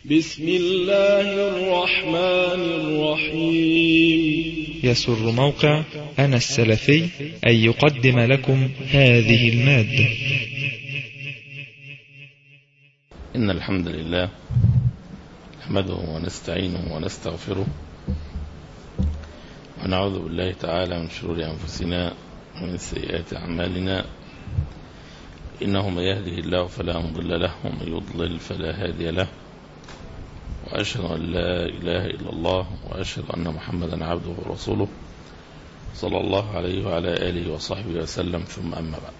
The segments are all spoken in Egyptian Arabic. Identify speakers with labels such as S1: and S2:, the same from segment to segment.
S1: بسم الله الرحمن الرحيم
S2: يسر موقع أنا السلفي أن يقدم لكم هذه المادة
S3: إن الحمد لله نحمده ونستعينه ونستغفره ونعوذ بالله تعالى من شرور أنفسنا ومن سيئات أعمالنا إنه من يهده الله فلا مضل له ومن يضلل فلا هادي له وأشهد أن لا إله إلا الله وأشهد أن محمدا عبده ورسوله صلى الله عليه وعلى آله وصحبه وسلم ثم أما بعد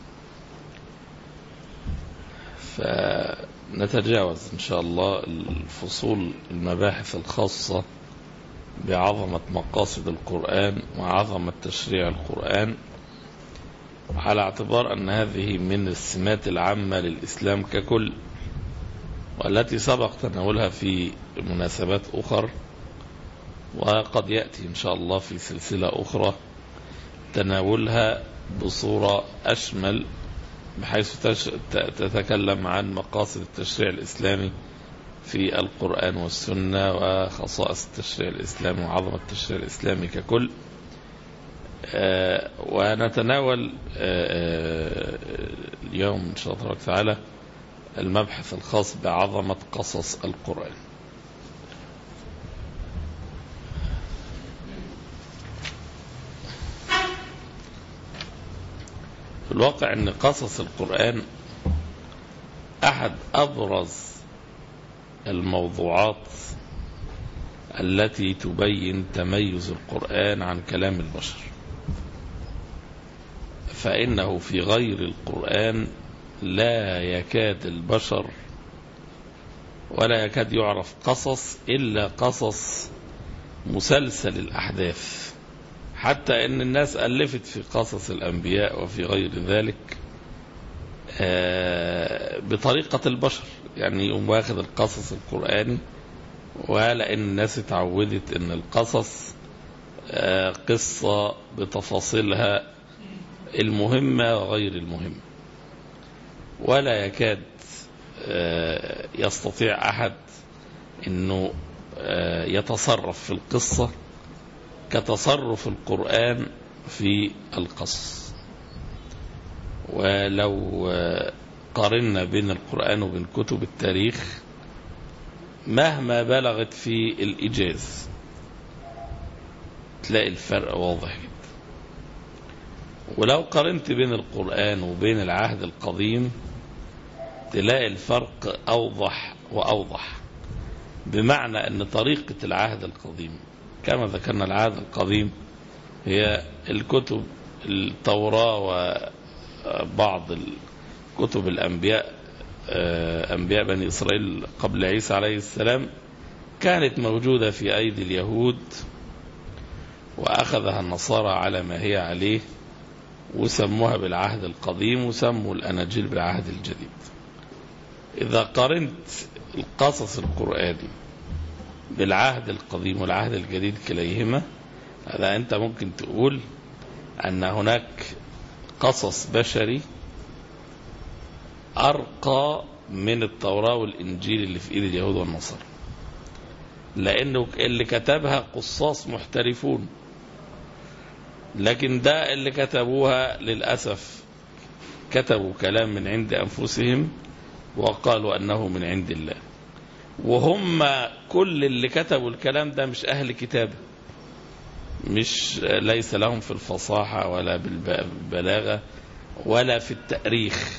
S3: فنتجاوز إن شاء الله الفصول المباحث الخاصة بعظمة مقاصد القرآن وعظمة تشريع القرآن على اعتبار أن هذه من السمات العامة للإسلام ككل والتي سبق تناولها في مناسبات أخر وقد يأتي إن شاء الله في سلسلة أخرى تناولها بصورة أشمل بحيث تتكلم عن مقاصد التشريع الإسلامي في القرآن والسنة وخصائص التشريع الإسلامي وعظمة التشريع الإسلامي ككل ونتناول اليوم إن شاء الله تعالى المبحث الخاص بعظمة قصص القرآن في الواقع أن قصص القرآن أحد أبرز الموضوعات التي تبين تميز القرآن عن كلام البشر فإنه في غير القرآن لا يكاد البشر ولا يكاد يعرف قصص إلا قصص مسلسل الأحداث حتى أن الناس ألفت في قصص الأنبياء وفي غير ذلك بطريقة البشر يعني يقوم واخد القصص القرآني ولأن الناس اتعودت أن القصص قصة بتفاصيلها المهمة وغير المهمة ولا يكاد يستطيع أحد أنه يتصرف في القصة كتصرف القرآن في القصص ولو قارنا بين القرآن وبين كتب التاريخ مهما بلغت في الإيجاز تلاقي الفرق واضح جدا ولو قارنت بين القرآن وبين العهد القديم تلاقي الفرق أوضح وأوضح بمعنى أن طريقة العهد القديم كما ذكرنا العهد القديم هي الكتب التوراة وبعض كتب الأنبياء أنبياء بني إسرائيل قبل عيسى عليه السلام كانت موجودة في أيدي اليهود وأخذها النصارى على ما هي عليه وسموها بالعهد القديم وسموا الأناجيل بالعهد الجديد إذا قارنت القصص القرآني بالعهد القديم والعهد الجديد كليهما هذا أنت ممكن تقول أن هناك قصص بشري أرقى من التوراة والإنجيل اللي في إيد اليهود والنصارى لأنه اللي كتبها قصاص محترفون لكن ده اللي كتبوها للأسف كتبوا كلام من عند أنفسهم وقالوا أنه من عند الله وهم كل اللي كتبوا الكلام ده مش أهل كتابه مش ليس لهم في الفصاحة ولا بالبلاغة ولا في التأريخ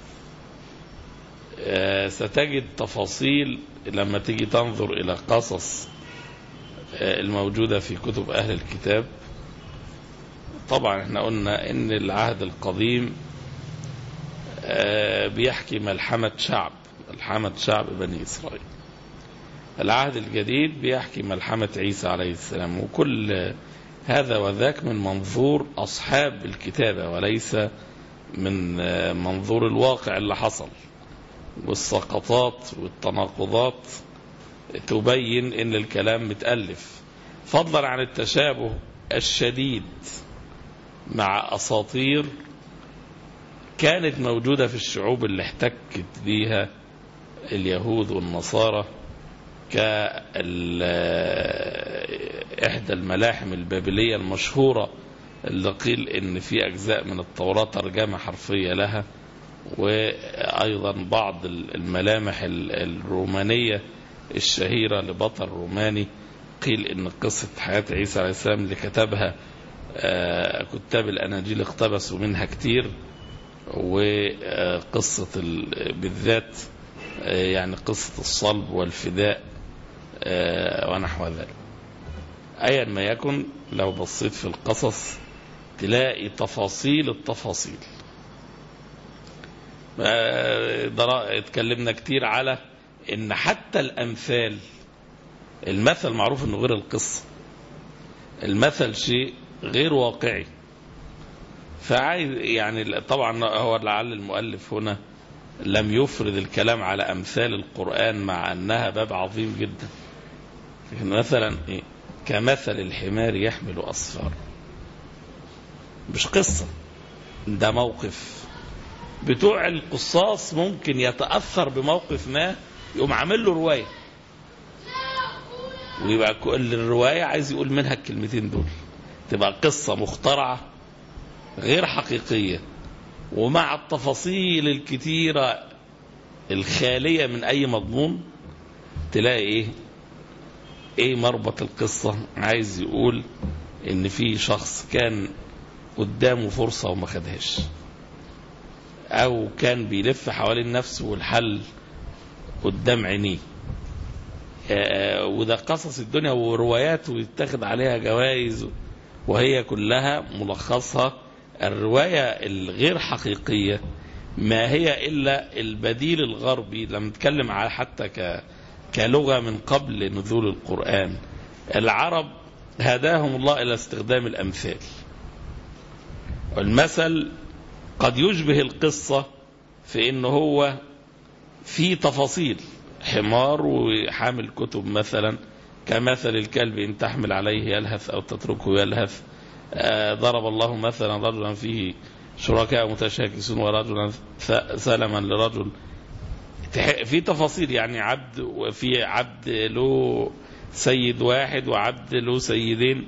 S3: ستجد تفاصيل لما تيجي تنظر إلى قصص الموجودة في كتب أهل الكتاب طبعا احنا قلنا ان العهد القديم بيحكي ملحمة شعب ملحمة شعب بني إسرائيل العهد الجديد بيحكي ملحمة عيسى عليه السلام وكل هذا وذاك من منظور أصحاب الكتابة وليس من منظور الواقع اللي حصل والسقطات والتناقضات تبين ان الكلام متألف فضلا عن التشابه الشديد مع أساطير كانت موجودة في الشعوب اللي احتكت بيها اليهود والنصارى إحدى الملاحم البابلية المشهورة اللي قيل إن في أجزاء من التوراة ترجمة حرفية لها وأيضا بعض الملامح الرومانية الشهيرة لبطل روماني قيل إن قصة حياة عيسى عليه السلام اللي كتبها كتاب الأناجيل اقتبسوا منها كتير وقصة بالذات يعني قصة الصلب والفداء ونحو ذلك أيا ما يكن لو بصيت في القصص تلاقي تفاصيل التفاصيل اتكلمنا كتير على ان حتى الامثال المثل معروف انه غير القصة المثل شيء غير واقعي فعايز يعني طبعا هو لعل المؤلف هنا لم يفرد الكلام على امثال القرآن مع انها باب عظيم جدا مثلا إيه؟ كمثل الحمار يحمل اصفار مش قصة ده موقف بتوع القصاص ممكن يتأثر بموقف ما يقوم عامل له رواية ويبقى كل الرواية عايز يقول منها الكلمتين دول تبقى قصة مخترعة غير حقيقية ومع التفاصيل الكتيرة الخالية من أي مضمون تلاقي إيه إيه مربط القصة عايز يقول إن في شخص كان قدامه فرصة وما خدهاش او كان بيلف حوالين نفسه والحل قدام عينيه وده قصص الدنيا وروايات ويتاخد عليها جوائز وهي كلها ملخصها الرواية الغير حقيقية ما هي إلا البديل الغربي لما نتكلم على حتى ك كلغة من قبل نزول القرآن العرب هداهم الله إلى استخدام الأمثال والمثل قد يشبه القصة في انه هو في تفاصيل حمار وحامل كتب مثلا كمثل الكلب ان تحمل عليه يلهث او تتركه يلهث آه ضرب الله مثلا رجلا فيه شركاء متشاكسون ورجلا سلما لرجل في تفاصيل يعني عبد وفي عبد له سيد واحد وعبد له سيدين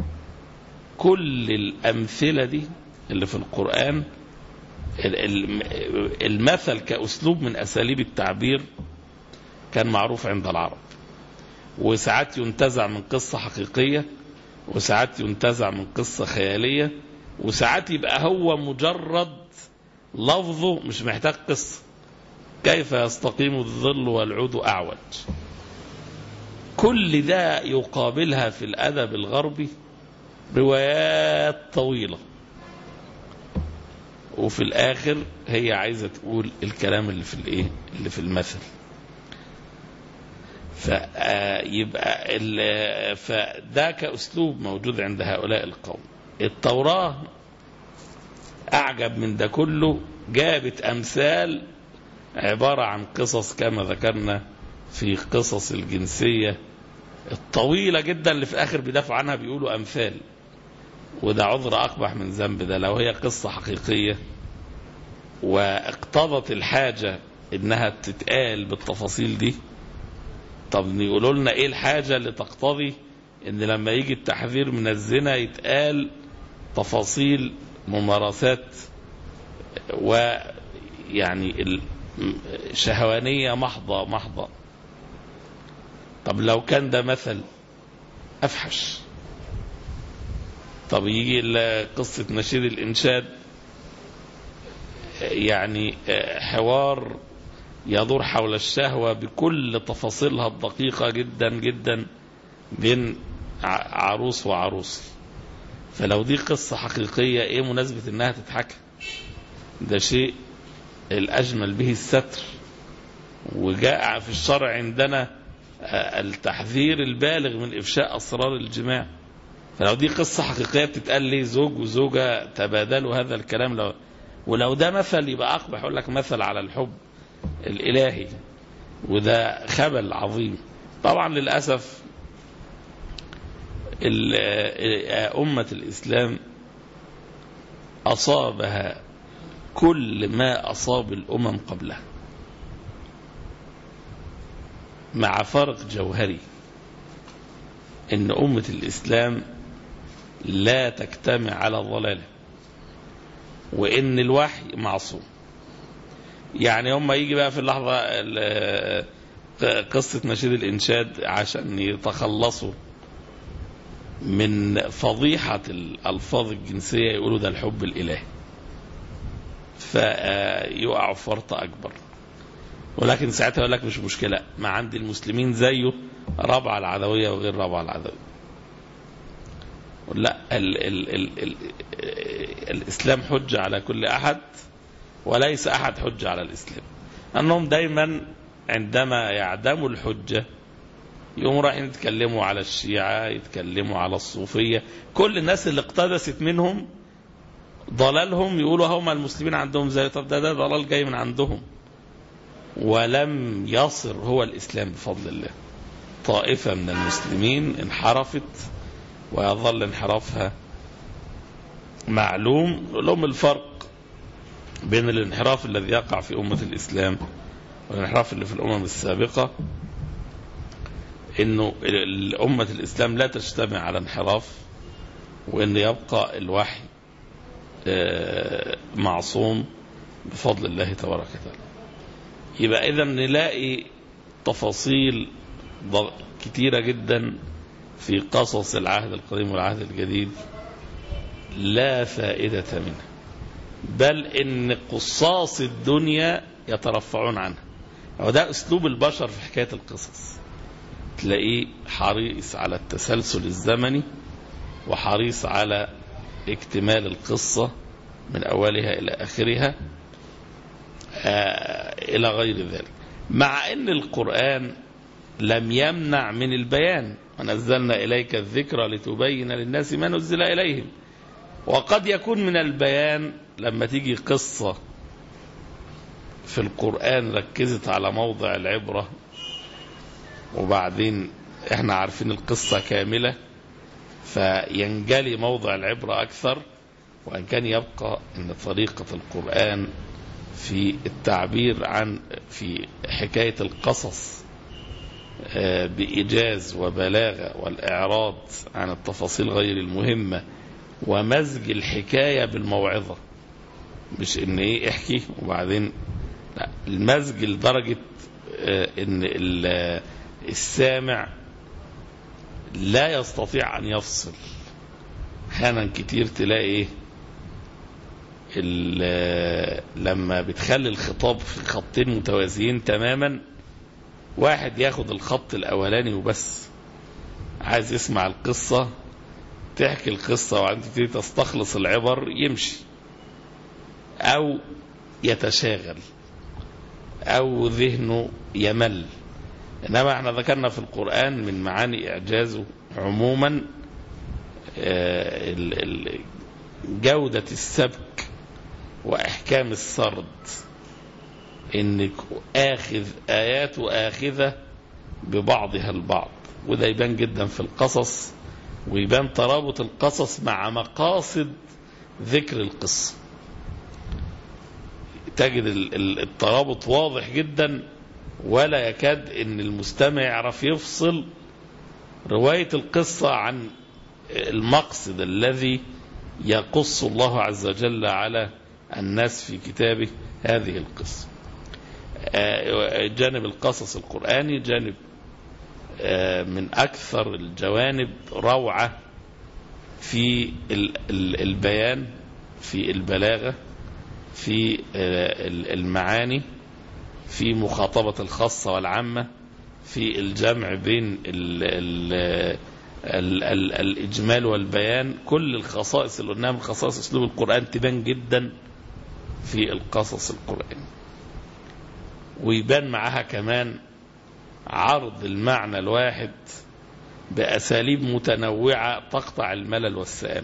S3: كل الأمثلة دي اللي في القرآن المثل كأسلوب من أساليب التعبير كان معروف عند العرب وساعات ينتزع من قصة حقيقية وساعات ينتزع من قصة خيالية وساعات يبقى هو مجرد لفظه مش محتاج قصة كيف يستقيم الظل والعود أعوج كل ده يقابلها في الأدب الغربي روايات طويلة وفي الآخر هي عايزة تقول الكلام اللي في الإيه اللي في المثل فيبقى فده كأسلوب موجود عند هؤلاء القوم التوراة أعجب من ده كله جابت أمثال عبارة عن قصص كما ذكرنا في قصص الجنسية الطويلة جدا اللي في الآخر بيدافعوا عنها بيقولوا أمثال وده عذر أقبح من ذنب ده لو هي قصة حقيقية واقتضت الحاجة إنها تتقال بالتفاصيل دي طب يقولوا لنا إيه الحاجة اللي تقتضي إن لما يجي التحذير من الزنا يتقال تفاصيل ممارسات ويعني شهوانية محضة محضة طب لو كان ده مثل أفحش طب يجي قصة نشيد الإنشاد يعني حوار يدور حول الشهوة بكل تفاصيلها الدقيقة جدا جدا بين عروس وعروس فلو دي قصة حقيقية ايه مناسبة انها تتحكى ده شيء الأجمل به الستر وجاء في الشرع عندنا التحذير البالغ من إفشاء أسرار الجماع فلو دي قصة حقيقية بتتقال لي زوج وزوجة تبادلوا هذا الكلام لو ولو ده مثل يبقى أقبح أقول لك مثل على الحب الإلهي وده خبل عظيم طبعا للأسف أمة الإسلام أصابها كل ما أصاب الأمم قبلها مع فرق جوهري ان أمة الإسلام لا تجتمع على ضلاله وإن الوحي معصوم يعني هم يجي بقى في اللحظة ال- قصة نشيد الإنشاد عشان يتخلصوا من فضيحة الألفاظ الجنسية يقولوا ده الحب الإلهي فيقعوا في ورطة أكبر ولكن ساعتها يقول لك مش مشكلة ما عند المسلمين زيه رابعة العدوية وغير رابعة العدوية لا ال ال ال ال الإسلام حجة على كل أحد وليس أحد حجة على الإسلام أنهم دايما عندما يعدموا الحجة يقوموا رايحين يتكلموا على الشيعة يتكلموا على الصوفية كل الناس اللي اقتبست منهم ضلالهم يقولوا هم المسلمين عندهم زي طب ده ده ضلال جاي من عندهم ولم يصر هو الإسلام بفضل الله طائفة من المسلمين انحرفت ويظل انحرافها معلوم لهم الفرق بين الانحراف الذي يقع في أمة الإسلام والانحراف اللي في الأمم السابقة انه أمة الإسلام لا تجتمع على انحراف وان يبقى الوحي آه، معصوم بفضل الله تبارك وتعالى يبقى إذا نلاقي تفاصيل ض- كتيرة جدا في قصص العهد القديم والعهد الجديد لا فائدة منها بل إن قصاص الدنيا يترفعون عنها وده أسلوب البشر في حكاية القصص تلاقيه حريص على التسلسل الزمني وحريص على اكتمال القصة من أولها إلى آخرها آه إلى غير ذلك مع أن القرآن لم يمنع من البيان ونزلنا إليك الذكر لتبين للناس ما نزل إليهم وقد يكون من البيان لما تيجي قصة في القرآن ركزت على موضع العبرة وبعدين احنا عارفين القصة كاملة فينجلي موضع العبرة أكثر وأن كان يبقى أن طريقة القرآن في التعبير عن في حكاية القصص آه، بإيجاز وبلاغة والإعراض عن التفاصيل غير المهمة ومزج الحكاية بالموعظة مش إن إيه احكي وبعدين لا المزج لدرجة آه، إن ال- السامع لا يستطيع أن يفصل أحيانا كتير تلاقي إيه ال- لما بتخلي الخطاب في خطين متوازيين تماما واحد ياخد الخط الاولاني وبس عايز يسمع القصة تحكي القصة وبعدين تبتدي تستخلص العبر يمشي او يتشاغل او ذهنه يمل انما احنا ذكرنا في القرآن من معاني اعجازه عموما آه، ال- ال- جودة السبك وإحكام السرد إن آخذ آياته آخذة ببعضها البعض وده يبان جدا في القصص ويبان ترابط القصص مع مقاصد ذكر القصة تجد ال- ال- الترابط واضح جدا ولا يكاد ان المستمع يعرف يفصل رواية القصة عن المقصد الذي يقص الله عز وجل على الناس في كتابه هذه القصة آه، جانب القصص القرآني جانب آه، من أكثر الجوانب روعة في ال- ال- البيان في البلاغة في آه، ال- المعاني في مخاطبة الخاصة والعامة في الجمع بين ال ال ال ال الإجمال والبيان كل الخصائص اللي قلناها من خصائص أسلوب القرآن تبان جدا في القصص القرآني ويبان معها كمان عرض المعنى الواحد بأساليب متنوعة تقطع الملل والسآم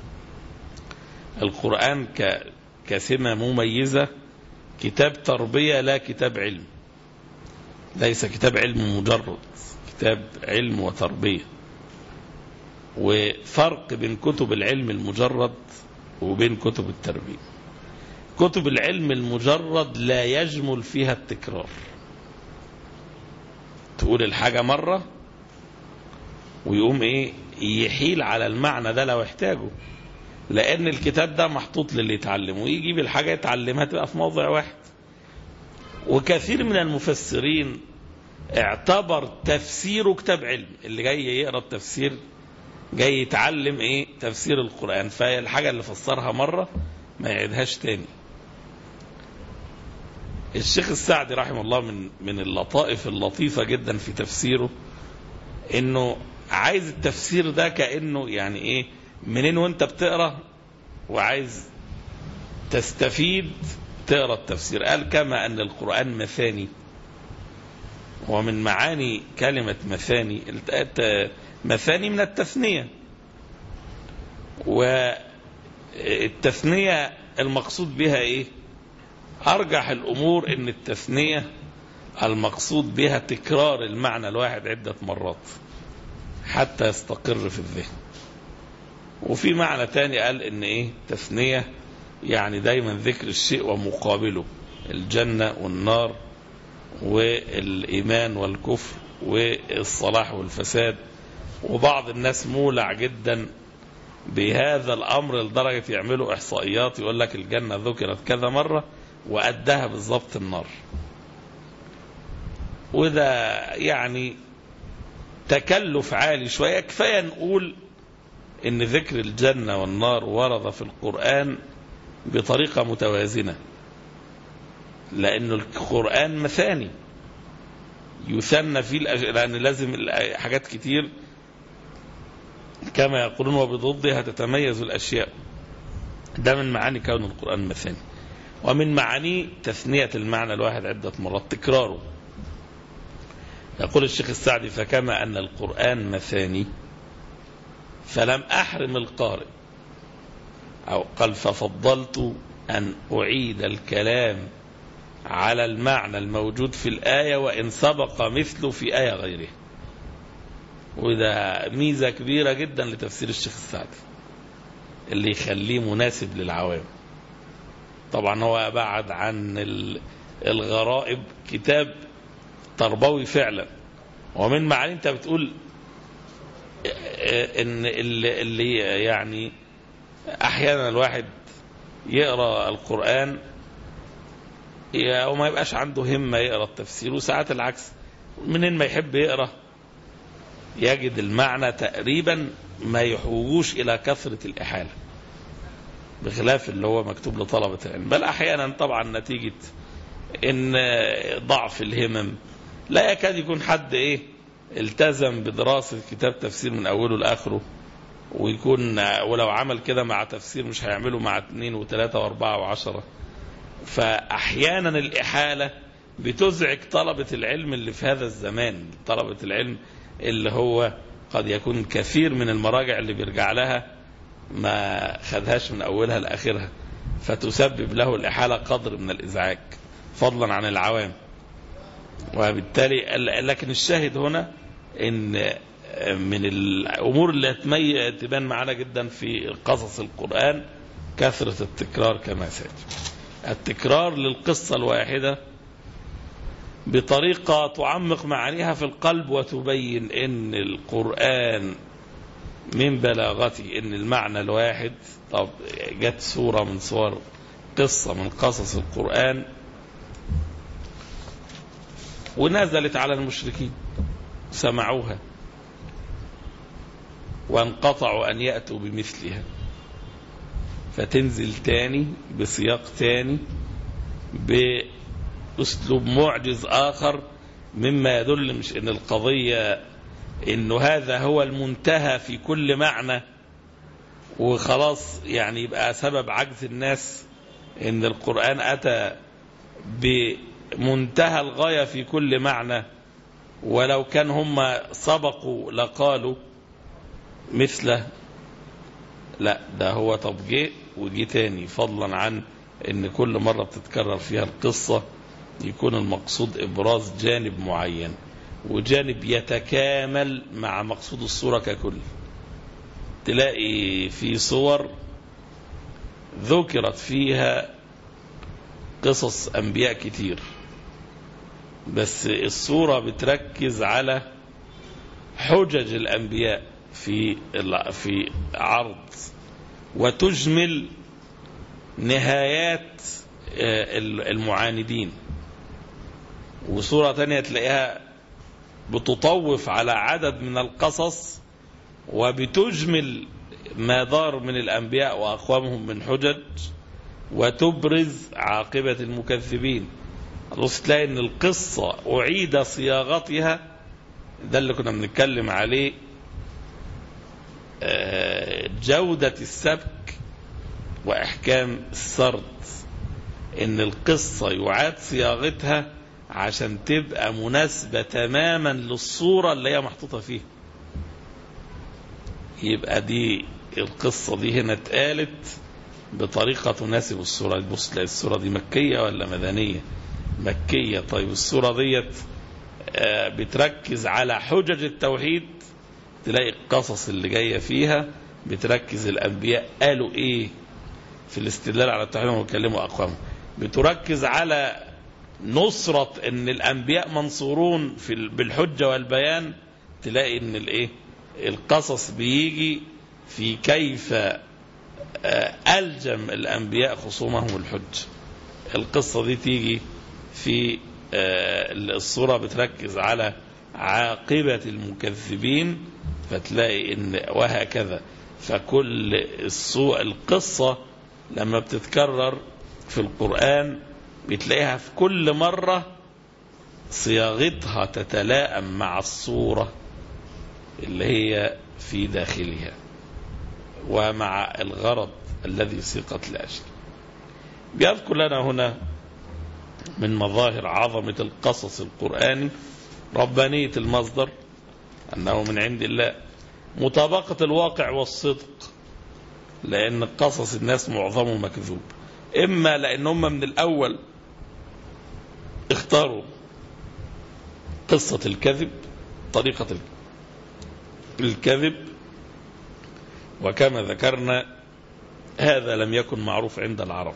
S3: القرآن ك كسمة مميزة كتاب تربية لا كتاب علم ليس كتاب علم مجرد كتاب علم وتربية وفرق بين كتب العلم المجرد وبين كتب التربية كتب العلم المجرد لا يجمل فيها التكرار تقول الحاجة مرة ويقوم ايه يحيل على المعنى ده لو احتاجه لان الكتاب ده محطوط للي يتعلمه ويجيب الحاجة يتعلمها تبقى في موضع واحد وكثير من المفسرين اعتبر تفسيره كتاب علم اللي جاي يقرا التفسير جاي يتعلم ايه تفسير القرآن فالحاجة اللي فسرها مرة ما يعيدهاش تاني الشيخ السعدي رحمه الله من من اللطائف اللطيفة جدا في تفسيره انه عايز التفسير ده كأنه يعني ايه منين وانت بتقرا وعايز تستفيد تقرا التفسير قال كما ان القرآن مثاني ومن معاني كلمة مثاني مثاني من التثنية والتثنية المقصود بها ايه ارجح الامور ان التثنية المقصود بها تكرار المعنى الواحد عدة مرات حتى يستقر في الذهن وفي معنى تاني قال ان ايه تثنية يعني دايما ذكر الشيء ومقابله الجنة والنار والإيمان والكفر والصلاح والفساد وبعض الناس مولع جدا بهذا الأمر لدرجة يعملوا إحصائيات يقول لك الجنة ذكرت كذا مرة وأدها بالضبط النار وده يعني تكلف عالي شوية كفاية نقول ان ذكر الجنة والنار ورد في القرآن بطريقة متوازنة لأن القرآن مثاني يثنى فيه الأج... لأن لازم حاجات كتير كما يقولون وبضدها تتميز الأشياء ده من معاني كون القرآن مثاني ومن معاني تثنية المعنى الواحد عدة مرات تكراره يقول الشيخ السعدي فكما أن القرآن مثاني فلم أحرم القارئ أو قال ففضلت أن أعيد الكلام على المعنى الموجود في الآية وإن سبق مثله في آية غيره وده ميزة كبيرة جدا لتفسير الشيخ السعدي اللي يخليه مناسب للعوام طبعا هو بعد عن الغرائب كتاب تربوي فعلا ومن معاني انت بتقول ان اللي, اللي يعني احيانا الواحد يقرا القران وما يبقاش عنده همه يقرا التفسير وساعات العكس منين ما يحب يقرا يجد المعنى تقريبا ما يحوجوش الى كثره الاحاله بخلاف اللي هو مكتوب لطلبه العلم بل احيانا طبعا نتيجه ان ضعف الهمم لا يكاد يكون حد ايه التزم بدراسة كتاب تفسير من أوله لآخره ويكون ولو عمل كده مع تفسير مش هيعمله مع اثنين وثلاثة وأربعة وعشرة فأحيانا الإحالة بتزعج طلبة العلم اللي في هذا الزمان طلبة العلم اللي هو قد يكون كثير من المراجع اللي بيرجع لها ما خدهاش من أولها لآخرها فتسبب له الإحالة قدر من الإزعاج فضلا عن العوام وبالتالي لكن الشاهد هنا ان من الامور اللي تبان معنا جدا في قصص القران كثره التكرار كما سياتي التكرار للقصه الواحده بطريقه تعمق معانيها في القلب وتبين ان القران من بلاغته ان المعنى الواحد طب جت سوره من صور قصه من قصص القران ونزلت على المشركين سمعوها وانقطعوا أن يأتوا بمثلها فتنزل تاني بسياق تاني بأسلوب معجز آخر مما يدل مش أن القضية أنه هذا هو المنتهى في كل معنى وخلاص يعني يبقى سبب عجز الناس أن القرآن أتى ب منتهى الغاية في كل معنى ولو كان هم سبقوا لقالوا مثله لا ده هو طب جه وجه تاني فضلا عن ان كل مرة بتتكرر فيها القصة يكون المقصود ابراز جانب معين وجانب يتكامل مع مقصود الصورة ككل تلاقي في صور ذكرت فيها قصص انبياء كتير بس الصورة بتركز على حجج الأنبياء في في عرض وتجمل نهايات المعاندين وصورة تانية تلاقيها بتطوف على عدد من القصص وبتجمل ما دار من الأنبياء وأقوامهم من حجج وتبرز عاقبة المكذبين بص تلاقي ان القصة أعيد صياغتها ده اللي كنا بنتكلم عليه جودة السبك وإحكام السرد ان القصة يعاد صياغتها عشان تبقى مناسبة تماما للصورة اللي هي محطوطة فيها يبقى دي القصة دي هنا اتقالت بطريقة تناسب الصورة بص تلاقي الصورة دي مكية ولا مدنية مكية طيب الصورة ديت بتركز على حجج التوحيد تلاقي القصص اللي جاية فيها بتركز الأنبياء قالوا إيه في الاستدلال على التوحيد ويكلموا أقوامهم بتركز على نصرة ان الانبياء منصورون في بالحجة والبيان تلاقي ان الايه القصص بيجي في كيف الجم الانبياء خصومهم الحج القصة دي تيجي في الصورة بتركز على عاقبة المكذبين فتلاقي ان وهكذا فكل الصو القصة لما بتتكرر في القرآن بتلاقيها في كل مرة صياغتها تتلائم مع الصورة اللي هي في داخلها ومع الغرض الذي سيقت لأجله بيذكر لنا هنا من مظاهر عظمة القصص القرآني ربانية المصدر أنه من عند الله مطابقة الواقع والصدق لأن قصص الناس معظمه مكذوب إما لأن هم من الأول اختاروا قصة الكذب طريقة الكذب وكما ذكرنا هذا لم يكن معروف عند العرب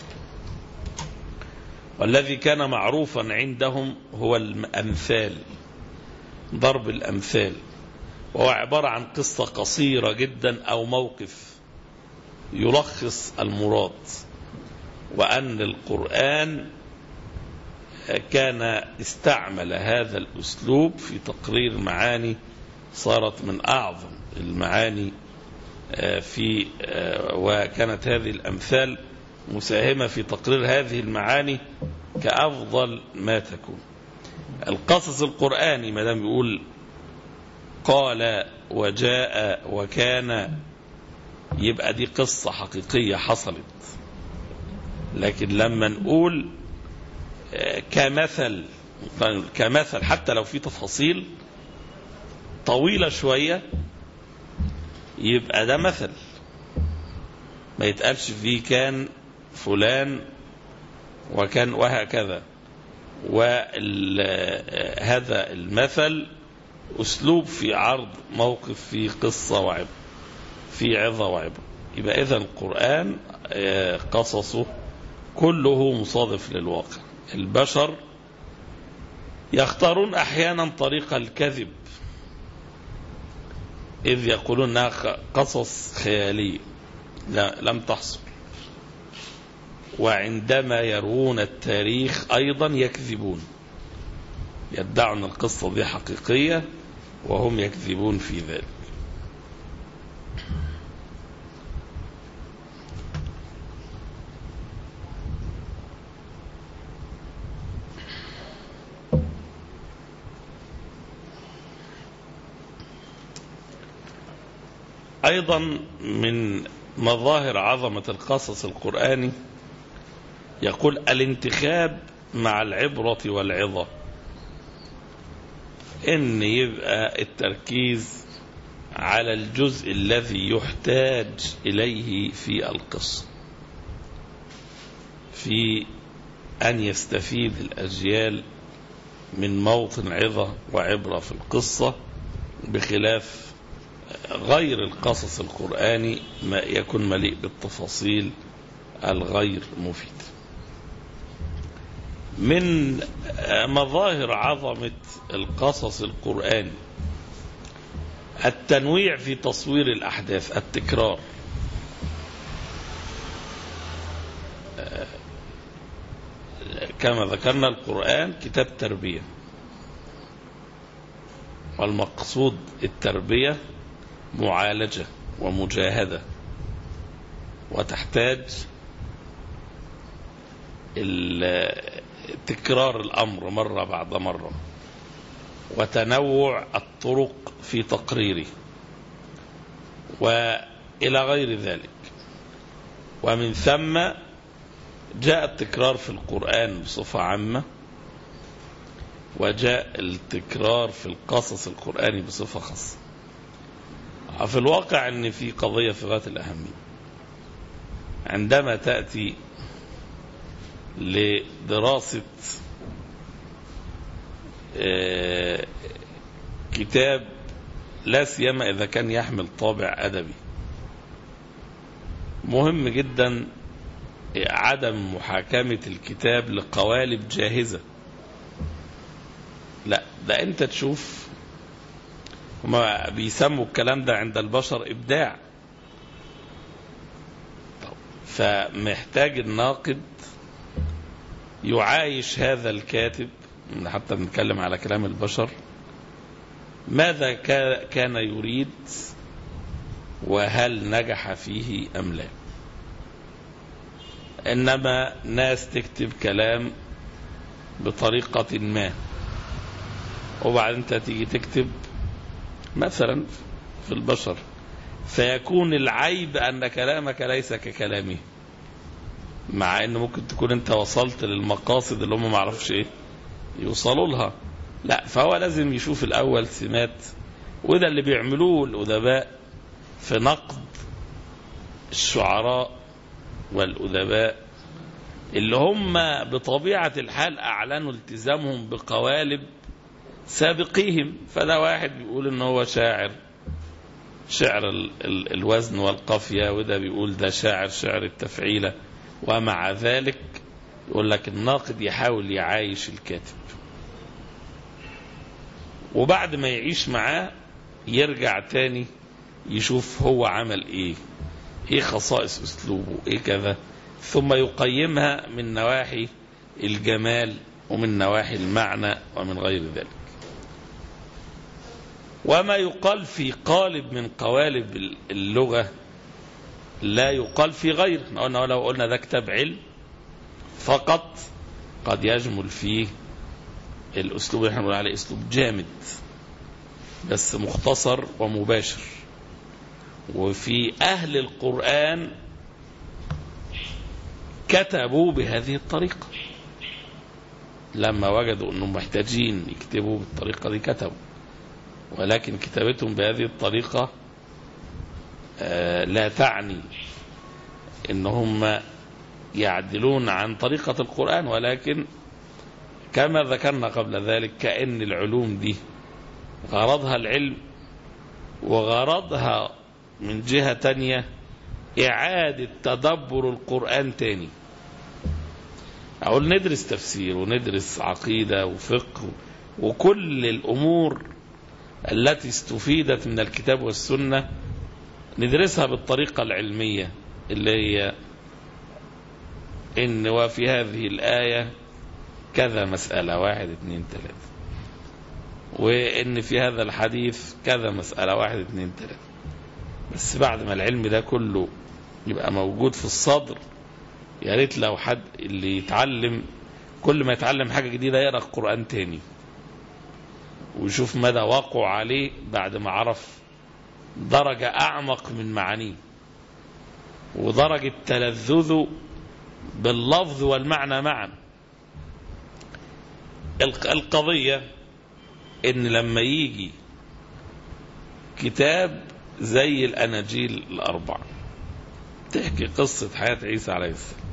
S3: والذي كان معروفا عندهم هو الأمثال ضرب الأمثال وهو عبارة عن قصة قصيرة جدا أو موقف يلخص المراد وأن القرآن كان استعمل هذا الأسلوب في تقرير معاني صارت من أعظم المعاني في وكانت هذه الأمثال مساهمة في تقرير هذه المعاني كأفضل ما تكون القصص القرآني ما دام يقول قال وجاء وكان يبقى دي قصة حقيقية حصلت لكن لما نقول كمثل كمثل حتى لو في تفاصيل طويلة شوية يبقى ده مثل ما يتقالش فيه كان فلان وكان وهكذا وهذا المثل أسلوب في عرض موقف في قصة وعبر في عظة وعبر يبقى إذا القرآن قصصه كله مصادف للواقع البشر يختارون أحيانا طريق الكذب إذ يقولون أنها قصص خيالية لا لم تحصل وعندما يروون التاريخ أيضا يكذبون يدعون القصة دي حقيقية وهم يكذبون في ذلك أيضا من مظاهر عظمة القصص القرآني يقول الانتخاب مع العبرة والعظة ان يبقى التركيز على الجزء الذي يحتاج اليه في القصه في ان يستفيد الاجيال من موطن عظه وعبره في القصه بخلاف غير القصص القراني ما يكون مليء بالتفاصيل الغير مفيد من مظاهر عظمة القصص القرآني التنويع في تصوير الأحداث التكرار كما ذكرنا القرآن كتاب تربية والمقصود التربية معالجة ومجاهدة وتحتاج تكرار الأمر مرة بعد مرة وتنوع الطرق في تقريره وإلى غير ذلك ومن ثم جاء التكرار في القرآن بصفة عامة وجاء التكرار في القصص القرآني بصفة خاصة في الواقع أن في قضية في غاية الأهمية عندما تأتي لدراسة كتاب لا سيما إذا كان يحمل طابع أدبي مهم جدا عدم محاكمة الكتاب لقوالب جاهزة لا ده انت تشوف هما بيسموا الكلام ده عند البشر ابداع فمحتاج الناقد يعايش هذا الكاتب حتى بنتكلم على كلام البشر ماذا كان يريد وهل نجح فيه أم لا إنما ناس تكتب كلام بطريقة ما وبعدين انت تيجي تكتب مثلا في البشر فيكون العيب أن كلامك ليس ككلامه مع ان ممكن تكون انت وصلت للمقاصد اللي هم ما عرفش ايه يوصلوا لها لا فهو لازم يشوف الاول سمات وده اللي بيعملوه الادباء في نقد الشعراء والادباء اللي هم بطبيعة الحال اعلنوا التزامهم بقوالب سابقيهم فده واحد بيقول ان هو شاعر شعر ال ال الوزن والقافية وده بيقول ده شاعر شعر التفعيلة ومع ذلك يقول لك الناقد يحاول يعايش الكاتب وبعد ما يعيش معاه يرجع تاني يشوف هو عمل ايه ايه خصائص اسلوبه ايه كذا ثم يقيمها من نواحي الجمال ومن نواحي المعنى ومن غير ذلك وما يقال في قالب من قوالب اللغة لا يقال في غيره قلنا لو قلنا ده كتاب علم فقط قد يجمل فيه الأسلوب اللي احنا بنقول عليه أسلوب جامد بس مختصر ومباشر وفي أهل القرآن كتبوا بهذه الطريقة لما وجدوا أنهم محتاجين يكتبوا بالطريقة دي كتبوا ولكن كتابتهم بهذه الطريقة لا تعني ان هم يعدلون عن طريقة القرآن ولكن كما ذكرنا قبل ذلك كأن العلوم دي غرضها العلم وغرضها من جهة تانية إعادة تدبر القرآن تاني أقول ندرس تفسير وندرس عقيدة وفقه وكل الأمور التي استفيدت من الكتاب والسنة ندرسها بالطريقة العلمية اللي هي إن وفي هذه الآية كذا مسألة واحد اثنين ثلاثة وإن في هذا الحديث كذا مسألة واحد اثنين ثلاثة بس بعد ما العلم ده كله يبقى موجود في الصدر يا ريت لو حد اللي يتعلم كل ما يتعلم حاجة جديدة يقرأ القرآن تاني ويشوف مدى وقعه عليه بعد ما عرف درجة أعمق من معانيه ودرجة تلذذه باللفظ والمعنى معا القضية إن لما يجي كتاب زي الأناجيل الأربعة تحكي قصة حياة عيسى عليه السلام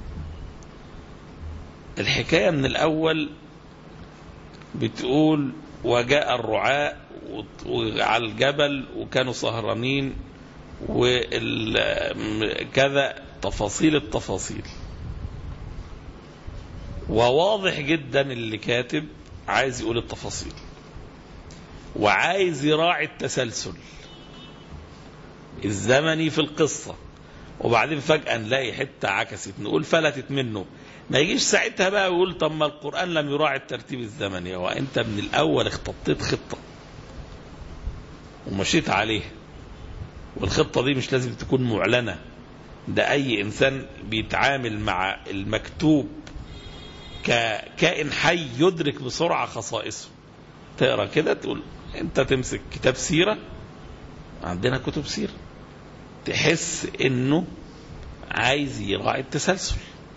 S3: الحكاية من الأول بتقول وجاء الرعاء على الجبل وكانوا سهرانين وكذا تفاصيل التفاصيل وواضح جدا اللي كاتب عايز يقول التفاصيل وعايز يراعي التسلسل الزمني في القصة وبعدين فجأة نلاقي حتة عكست نقول فلتت منه ما يجيش ساعتها بقى يقول طب ما القرآن لم يراعي الترتيب الزمني هو أنت من الأول اختطيت خطة ومشيت عليها والخطة دي مش لازم تكون معلنة ده أي إنسان بيتعامل مع المكتوب ككائن حي يدرك بسرعة خصائصه تقرا كده تقول انت تمسك كتاب سيرة عندنا كتب سيرة تحس انه عايز يراعي التسلسل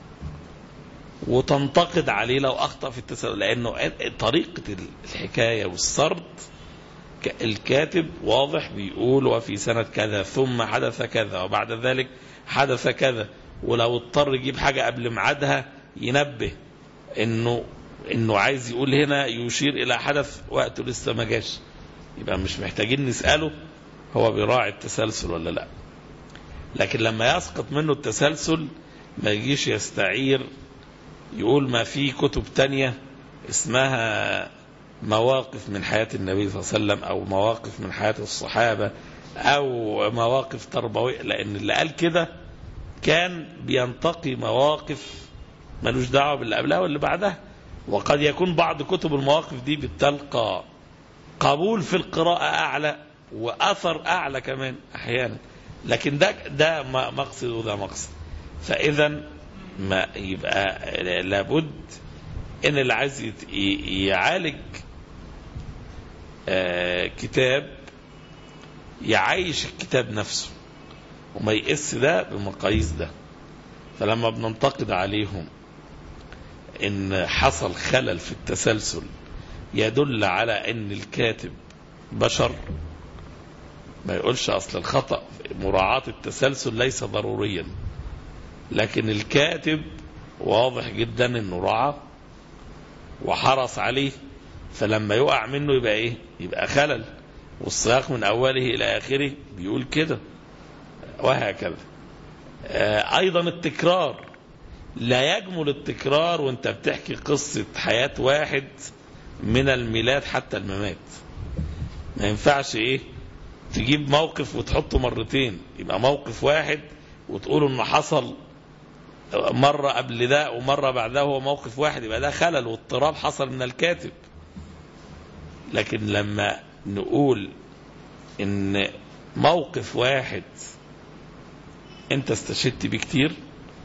S3: وتنتقد عليه لو اخطا في التسلسل لانه طريقه الحكايه والسرد الكاتب واضح بيقول وفي سنه كذا ثم حدث كذا وبعد ذلك حدث كذا ولو اضطر يجيب حاجه قبل ميعادها ينبه انه انه عايز يقول هنا يشير الى حدث وقته لسه ما جاش يبقى مش محتاجين نساله هو بيراعي التسلسل ولا لا لكن لما يسقط منه التسلسل ما يجيش يستعير يقول ما في كتب تانية اسمها مواقف من حياة النبي صلى الله عليه وسلم أو مواقف من حياة الصحابة أو مواقف تربوية لأن اللي قال كده كان بينتقي مواقف ملوش دعوة باللي قبلها واللي بعدها وقد يكون بعض كتب المواقف دي بتلقى قبول في القراءة أعلى وأثر أعلى كمان أحيانا لكن ده ده مقصد وده مقصد فإذا ما يبقى لابد ان اللي عايز يعالج كتاب يعيش الكتاب نفسه وما يقيس ده بالمقاييس ده فلما بننتقد عليهم ان حصل خلل في التسلسل يدل على ان الكاتب بشر ما يقولش اصل الخطأ مراعاة التسلسل ليس ضروريا لكن الكاتب واضح جدا انه رعى وحرص عليه فلما يقع منه يبقى ايه يبقى خلل والسياق من اوله الى اخره بيقول كده وهكذا آه ايضا التكرار لا يجمل التكرار وانت بتحكي قصة حياة واحد من الميلاد حتى الممات ما ينفعش ايه تجيب موقف وتحطه مرتين يبقى موقف واحد وتقول انه حصل مرة قبل ده ومرة بعدها هو موقف واحد يبقى ده خلل واضطراب حصل من الكاتب لكن لما نقول ان موقف واحد انت استشهدت بيه كتير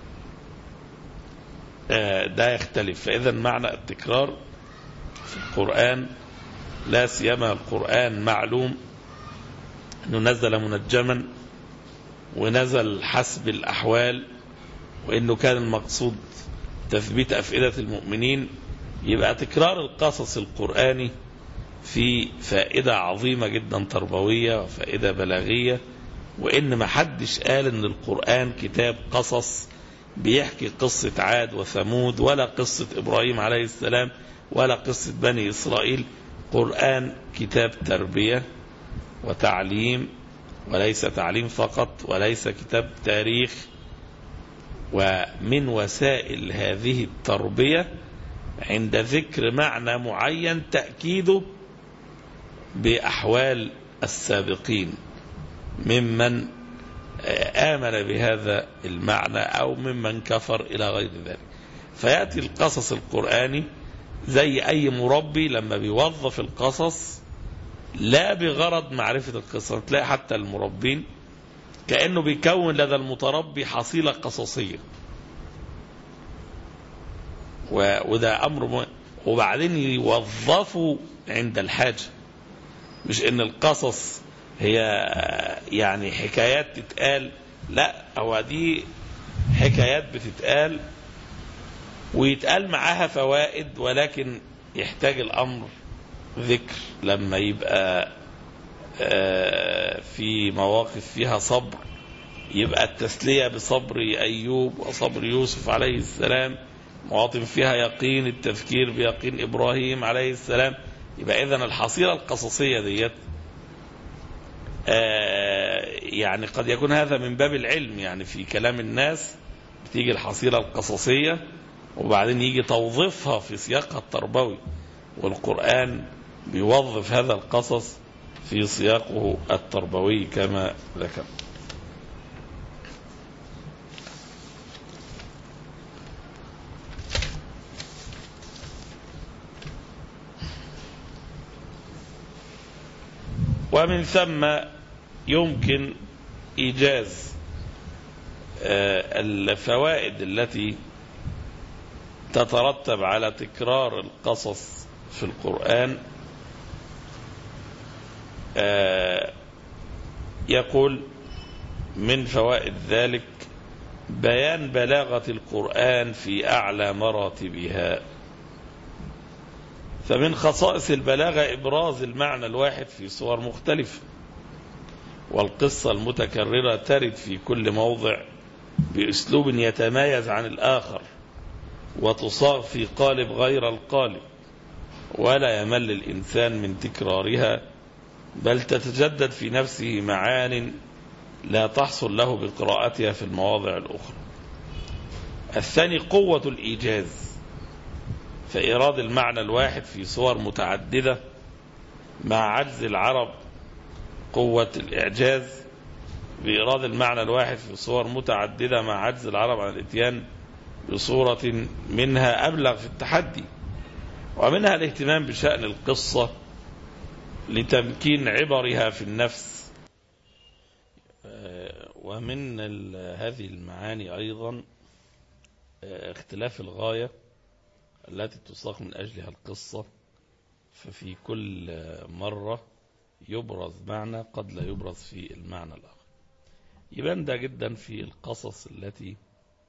S3: ده يختلف فاذا معنى التكرار في القرآن لا سيما القرآن معلوم انه نزل منجما ونزل حسب الاحوال وانه كان المقصود تثبيت افئده المؤمنين يبقى تكرار القصص القراني في فائده عظيمه جدا تربويه وفائده بلاغيه وان ما حدش قال ان القران كتاب قصص بيحكي قصه عاد وثمود ولا قصه ابراهيم عليه السلام ولا قصه بني اسرائيل قران كتاب تربيه وتعليم وليس تعليم فقط وليس كتاب تاريخ ومن وسائل هذه التربية عند ذكر معنى معين تأكيده بأحوال السابقين ممن آمن بهذا المعنى أو ممن كفر إلى غير ذلك فيأتي القصص القرآني زي أي مربي لما بيوظف القصص لا بغرض معرفة القصة تلاقي حتى المربين كأنه بيكون لدى المتربي حصيلة قصصية وده أمر مهم وبعدين يوظفوا عند الحاجة مش ان القصص هي يعني حكايات تتقال لا هو دي حكايات بتتقال ويتقال معاها فوائد ولكن يحتاج الأمر ذكر لما يبقى في مواقف فيها صبر يبقى التسلية بصبر أيوب وصبر يوسف عليه السلام مواطن فيها يقين التذكير بيقين إبراهيم عليه السلام يبقى إذن الحصيلة القصصية ديت يعني قد يكون هذا من باب العلم يعني في كلام الناس بتيجي الحصيلة القصصية وبعدين يجي توظيفها في سياقها التربوي والقرآن بيوظف هذا القصص في سياقه التربوي كما ذكر ومن ثم يمكن إيجاز آه، الفوائد التي تترتب على تكرار القصص في القرآن آه، يقول من فوائد ذلك بيان بلاغة القرآن في أعلى مراتبها فمن خصائص البلاغة إبراز المعنى الواحد في صور مختلفة والقصة المتكررة ترد في كل موضع بأسلوب يتمايز عن الآخر وتصاغ في قالب غير القالب ولا يمل الإنسان من تكرارها بل تتجدد في نفسه معان لا تحصل له بقراءتها في المواضع الأخرى الثاني قوة الإيجاز فإيراد المعنى الواحد في صور متعددة مع عجز العرب قوة الإعجاز بإيراد المعنى الواحد في صور متعددة مع عجز العرب عن الإتيان بصورة منها أبلغ في التحدي ومنها الاهتمام بشأن القصة لتمكين عبرها في النفس ومن هذه المعاني أيضا اختلاف الغاية التي تساق من أجلها القصة ففي كل مرة يبرز معنى قد لا يبرز في المعنى الآخر يبان ده جدا في القصص التي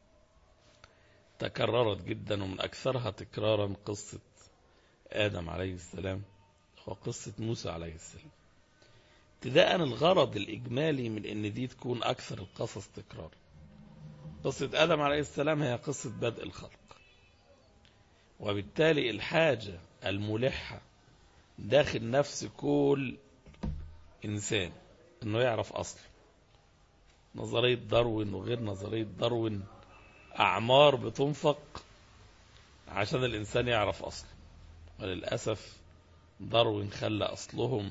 S3: تكررت جدا ومن أكثرها تكرارا قصة آدم عليه السلام وقصة موسى عليه السلام ابتداء الغرض الإجمالي من أن دي تكون أكثر القصص تكرار قصة آدم عليه السلام هي قصة بدء الخلق وبالتالي الحاجة الملحة داخل نفس كل إنسان أنه يعرف أصله نظرية داروين وغير نظرية داروين أعمار بتنفق عشان الإنسان يعرف أصله وللأسف داروين خلى أصلهم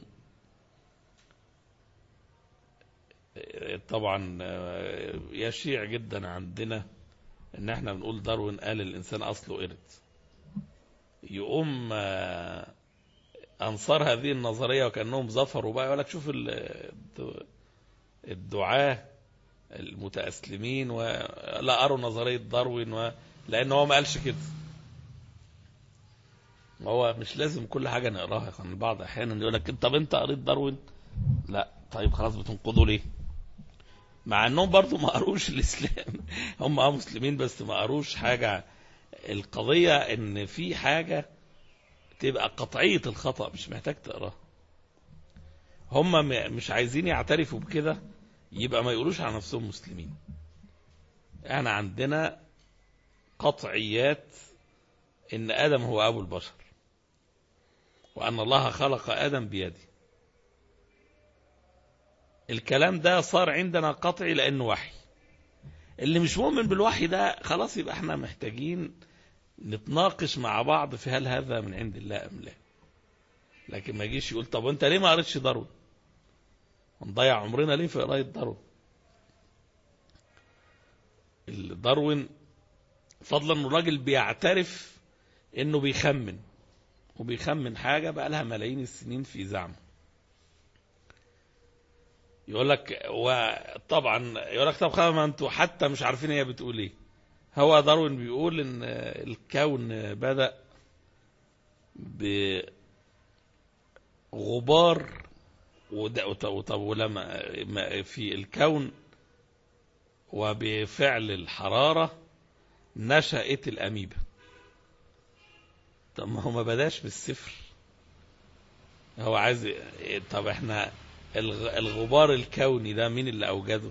S3: طبعا يشيع جدا عندنا ان احنا بنقول داروين قال الانسان اصله قرد يقوم انصار هذه النظريه وكانهم ظفروا بقى يقول لك شوف الدعاه المتاسلمين ولا اروا نظريه داروين و... لان هو ما قالش كده هو مش لازم كل حاجه نقراها يعني البعض احيانا يقول لك طب انت قريت داروين لا طيب خلاص بتنقضوا ليه مع انهم برضو ما قروش الاسلام هم اه مسلمين بس ما قروش حاجه القضيه ان في حاجه تبقى قطعيه الخطا مش محتاج تقراها هم مش عايزين يعترفوا بكده يبقى ما يقولوش على نفسهم مسلمين احنا عندنا قطعيات ان ادم هو ابو البشر وان الله خلق ادم بيده الكلام ده صار عندنا قطعي لانه وحي اللي مش مؤمن بالوحي ده خلاص يبقى احنا محتاجين نتناقش مع بعض في هل هذا من عند الله ام لا لكن ما يجيش يقول طب وانت ليه ما قريتش داروين ونضيع عمرنا ليه في قرايه داروين داروين فضلا انه الراجل بيعترف انه بيخمن وبيخمن حاجه بقى لها ملايين السنين في زعمه يقول لك وطبعا يقول لك طب ما انتوا حتى مش عارفين هي بتقول ايه هو داروين بيقول ان الكون بدا بغبار ولما في الكون وبفعل الحراره نشأت الأميبا طب ما هو ما بداش بالصفر هو عايز طب احنا الغبار الكوني ده مين اللي أوجده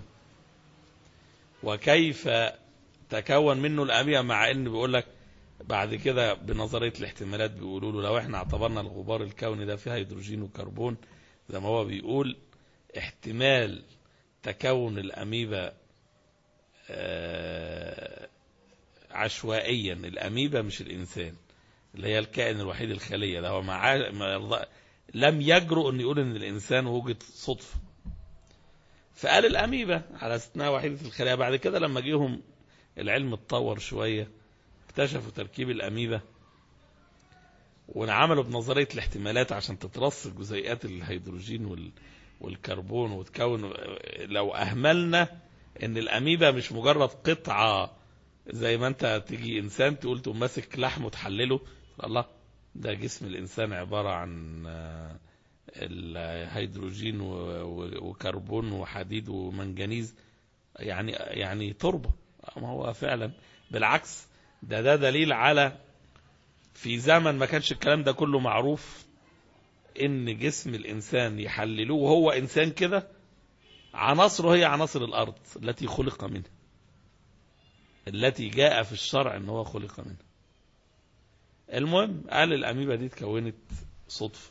S3: وكيف تكون منه الأميبا مع ان بيقول لك بعد كده بنظرية الاحتمالات بيقولوا له لو احنا اعتبرنا الغبار الكوني ده فيه هيدروجين وكربون زي ما هو بيقول احتمال تكون الأميبا عشوائيا الأميبا مش الإنسان اللي هي الكائن الوحيد الخلية ده هو مع... ما يرضى... لم يجرؤ أن يقول أن الإنسان وجد صدفة فقال الأميبا على استثناء وحيدة الخلية بعد كده لما جيهم العلم اتطور شوية اكتشفوا تركيب الأميبا وعملوا بنظرية الاحتمالات عشان تترص جزيئات الهيدروجين وال... والكربون وتكون لو أهملنا ان الأميبا مش مجرد قطعة زي ما انت تيجي انسان تقول تقوم ماسك لحم وتحلله الله ده جسم الانسان عبارة عن الهيدروجين وكربون وحديد ومنجنيز يعني يعني تربة ما هو فعلا بالعكس ده ده دليل على في زمن ما كانش الكلام ده كله معروف ان جسم الانسان يحللوه وهو انسان كده عناصره هي عناصر الارض التي خلق منها التي جاء في الشرع ان هو خلق منها المهم قال الاميبا دي اتكونت صدفة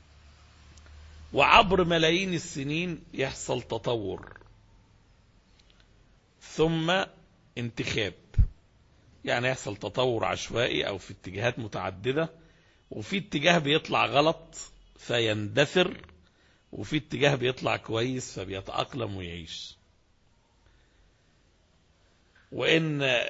S3: وعبر ملايين السنين يحصل تطور ثم انتخاب يعني يحصل تطور عشوائي او في اتجاهات متعددة وفي اتجاه بيطلع غلط فيندثر وفي اتجاه بيطلع كويس فبيتأقلم ويعيش وإن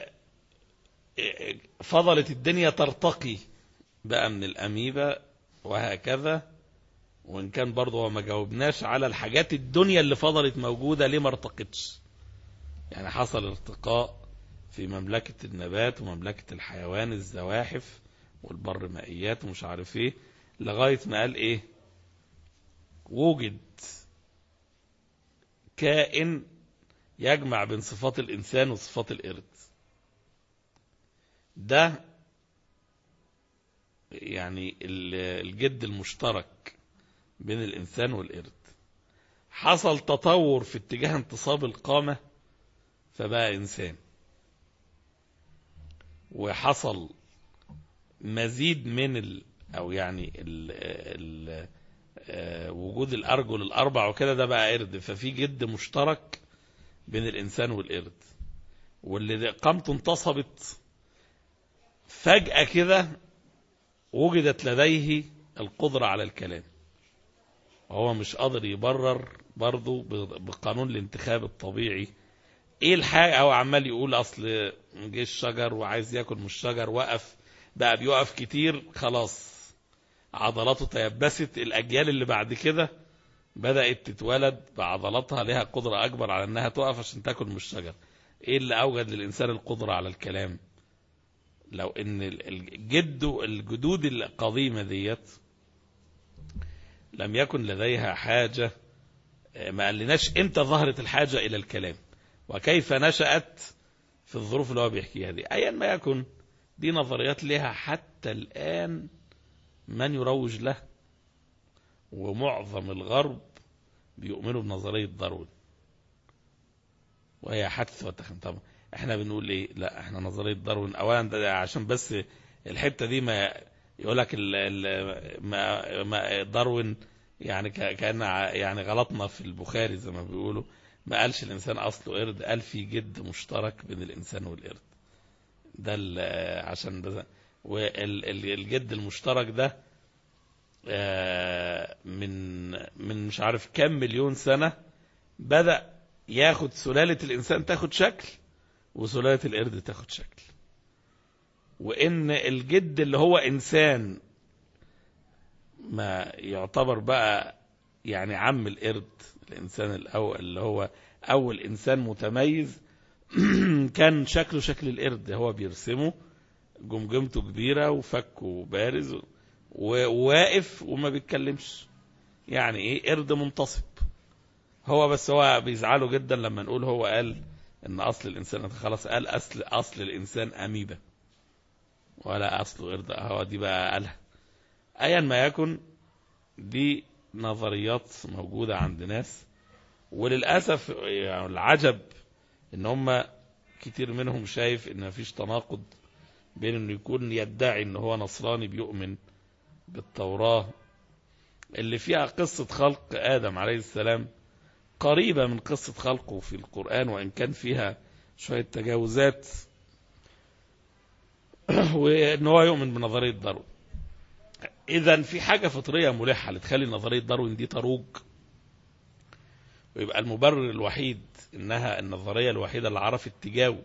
S3: فضلت الدنيا ترتقي بقى من الأميبا وهكذا وإن كان برضه هو ما جاوبناش على الحاجات الدنيا اللي فضلت موجودة ليه ما ارتقتش يعني حصل ارتقاء في مملكة النبات ومملكة الحيوان الزواحف والبر مائيات ومش عارف ايه لغاية ما قال ايه وجد كائن يجمع بين صفات الإنسان وصفات القرد ده يعني الجد المشترك بين الإنسان والقرد حصل تطور في اتجاه انتصاب القامة فبقى إنسان وحصل مزيد من ال أو يعني ال ال وجود الأرجل الأربع وكده ده بقى قرد ففي جد مشترك بين الإنسان والقرد واللي قامته انتصبت فجأة كده وجدت لديه القدرة على الكلام وهو مش قادر يبرر برضه بقانون الانتخاب الطبيعي ايه الحاجة او عمال يقول اصل جه الشجر وعايز ياكل من الشجر وقف بقى بيقف كتير خلاص عضلاته تيبست الأجيال اللي بعد كده بدأت تتولد بعضلاتها لها قدرة أكبر على أنها تقف عشان تاكل من الشجر إيه اللي أوجد للإنسان القدرة على الكلام لو إن الجد الجدود القديمة ديت لم يكن لديها حاجة ما قالناش امتى ظهرت الحاجة إلى الكلام وكيف نشأت في الظروف اللي هو بيحكيها دي أيا ما يكن دي نظريات لها حتى الآن من يروج له ومعظم الغرب بيؤمنوا بنظرية داروين وهي حدث وتخن طبعا احنا بنقول ايه لا احنا نظرية داروين اولا ده عشان بس الحتة دي ما يقول لك ما ما داروين يعني كان يعني غلطنا في البخاري زي ما بيقولوا ما قالش الانسان اصله قرد قال في جد مشترك بين الانسان والقرد ده عشان ده والجد المشترك ده من من مش عارف كم مليون سنة بدأ ياخد سلالة الإنسان تاخد شكل وسلالة القرد تاخد شكل وإن الجد اللي هو إنسان ما يعتبر بقى يعني عم القرد الإنسان الأول اللي هو أول إنسان متميز كان شكله شكل القرد هو بيرسمه جمجمته كبيرة وفكه بارز وواقف وما بيتكلمش يعني ايه قرد منتصب هو بس هو بيزعله جدا لما نقول هو قال ان اصل الانسان خلاص قال اصل اصل الانسان اميبا ولا اصله قرد هو دي بقى قالها ايا ما يكن دي نظريات موجودة عند ناس وللأسف يعني العجب ان هم كتير منهم شايف ان مفيش تناقض بين انه يكون يدعي ان هو نصراني بيؤمن بالتوراة اللي فيها قصة خلق آدم عليه السلام قريبة من قصة خلقه في القرآن وإن كان فيها شوية تجاوزات وان هو يؤمن بنظريه داروين اذا في حاجه فطريه ملحه اللي تخلي نظريه داروين دي تروج ويبقى المبرر الوحيد انها النظريه الوحيده اللي عرفت تجاوب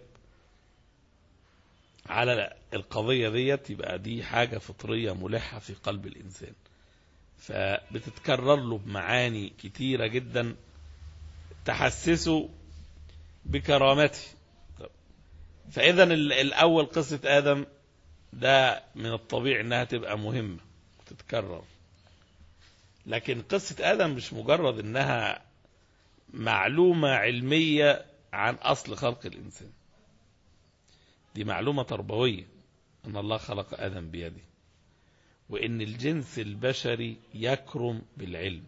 S3: على القضيه ديت يبقى دي حاجه فطريه ملحه في قلب الانسان فبتتكرر له بمعاني كتيره جدا تحسسه بكرامته فاذا الاول قصه ادم ده من الطبيعي انها تبقى مهمه وتتكرر لكن قصه ادم مش مجرد انها معلومه علميه عن اصل خلق الانسان دي معلومه تربويه ان الله خلق ادم بيده وان الجنس البشري يكرم بالعلم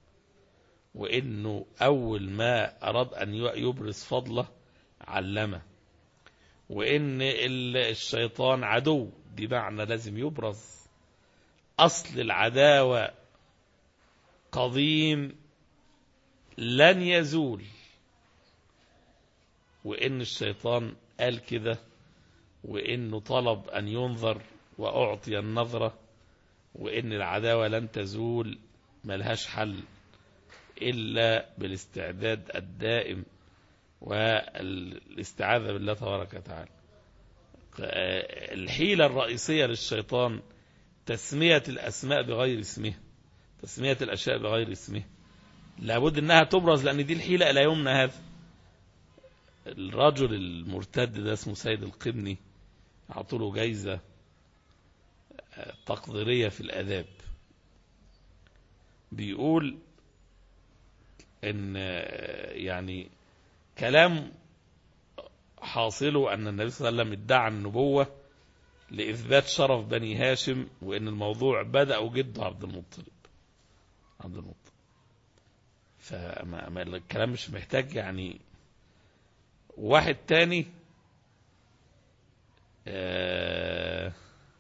S3: وانه اول ما اراد ان يبرز فضله علمه وان الشيطان عدو دي معنى لازم يبرز اصل العداوه قديم لن يزول وان الشيطان قال كده وانه طلب ان ينظر واعطي النظره وان العداوه لن تزول ملهاش حل الا بالاستعداد الدائم والاستعاذة بالله تبارك وتعالى الحيلة الرئيسية للشيطان تسمية الأسماء بغير اسمها تسمية الأشياء بغير اسمها لابد أنها تبرز لأن دي الحيلة إلى يومنا هذا الرجل المرتد ده اسمه سيد القبني أعطوا له جايزة تقديرية في الآداب بيقول ان يعني كلام حاصله أن النبي صلى الله عليه وسلم ادعى النبوة لإثبات شرف بني هاشم وأن الموضوع بدأ جده عبد المطلب عبد المطلب فما الكلام مش محتاج يعني واحد تاني آآ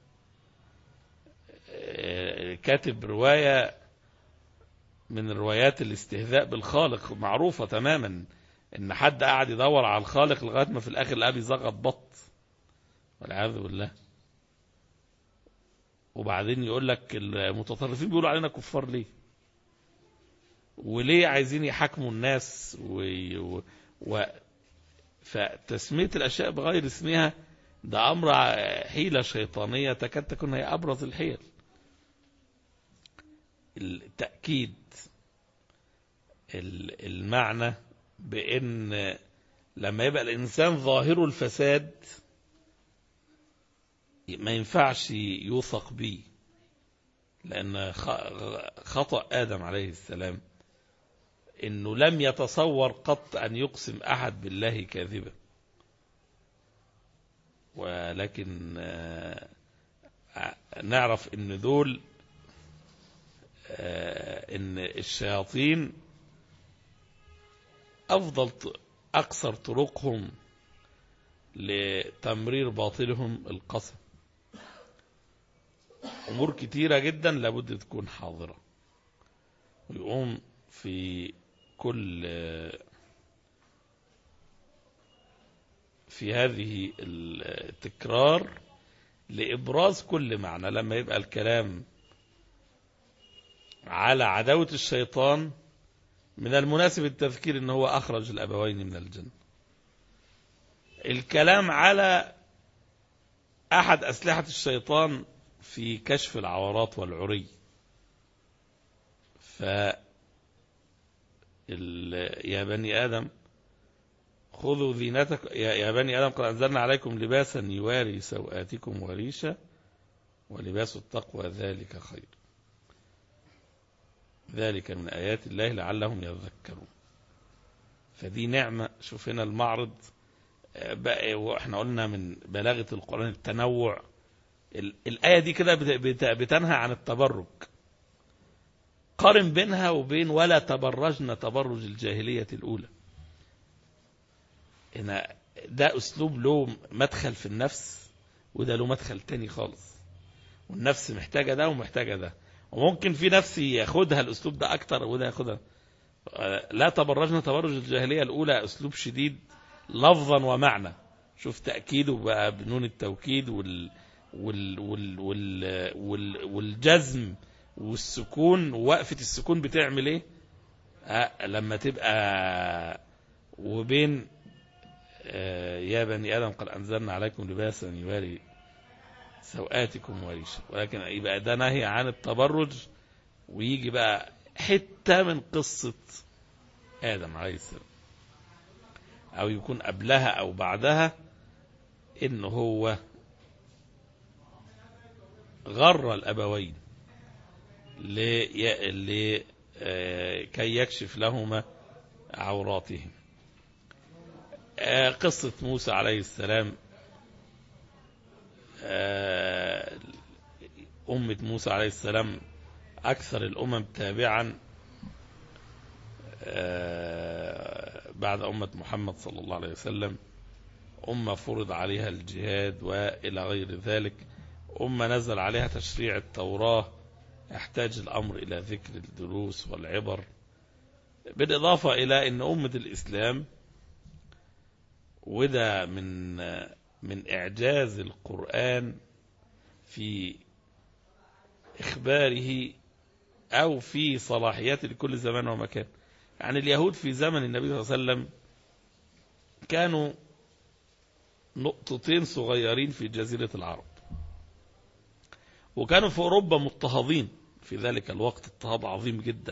S3: آآ كاتب رواية من روايات الاستهزاء بالخالق معروفة تماما ان حد قاعد يدور على الخالق لغايه ما في الاخر لقى بيزغط بط والعياذ بالله وبعدين يقول لك المتطرفين بيقولوا علينا كفار ليه وليه عايزين يحاكموا الناس و... و... و... فتسميه الاشياء بغير اسمها ده امر حيله شيطانيه تكاد تكون هي ابرز الحيل التاكيد المعنى بان لما يبقى الانسان ظاهره الفساد ما ينفعش يوثق به لان خطا ادم عليه السلام انه لم يتصور قط ان يقسم احد بالله كاذبا ولكن نعرف ان دول ان الشياطين أفضل أقصر طرقهم لتمرير باطلهم القسم أمور كتيرة جدا لابد تكون حاضرة ويقوم في كل في هذه التكرار لإبراز كل معنى لما يبقى الكلام على عداوة الشيطان من المناسب التذكير ان هو اخرج الابوين من الجنة الكلام على احد اسلحة الشيطان في كشف العورات والعري ف يا بني ادم خذوا زينتك يا بني ادم قد انزلنا عليكم لباسا يواري سوآتكم وريشا ولباس التقوى ذلك خير ذلك من آيات الله لعلهم يذكرون فدي نعمة شوف هنا المعرض بقى واحنا قلنا من بلاغة القرآن التنوع الآية دي كده بتنهى عن التبرج قارن بينها وبين ولا تبرجن تبرج الجاهلية الأولى هنا ده أسلوب له مدخل في النفس وده له مدخل تاني خالص والنفس محتاجة ده ومحتاجة ده وممكن في نفس ياخدها الاسلوب ده اكتر وده ياخدها لا تبرجنا تبرج الجاهليه الاولى اسلوب شديد لفظا ومعنى شوف تأكيده بقى بنون التوكيد وال وال وال وال وال والجزم والسكون ووقفة السكون بتعمل ايه آه لما تبقى وبين آه يا بني آدم قد أنزلنا عليكم لباسا يواري سوآتكم وريشا ولكن يبقى ده نهي عن التبرج ويجي بقى حتة من قصة آدم عليه السلام أو يكون قبلها أو بعدها إن هو غر الأبوين لكي يكشف لهما عوراتهم قصة موسى عليه السلام أمة موسى عليه السلام أكثر الأمم تابعا بعد أمة محمد صلى الله عليه وسلم أمة فرض عليها الجهاد وإلى غير ذلك أمة نزل عليها تشريع التوراة يحتاج الأمر إلى ذكر الدروس والعبر بالإضافة إلى أن أمة الإسلام وده من من إعجاز القرآن في إخباره أو في صلاحيات لكل زمان ومكان يعني اليهود في زمن النبي صلى الله عليه وسلم كانوا نقطتين صغيرين في جزيرة العرب وكانوا في أوروبا مضطهدين في ذلك الوقت اضطهاد عظيم جدا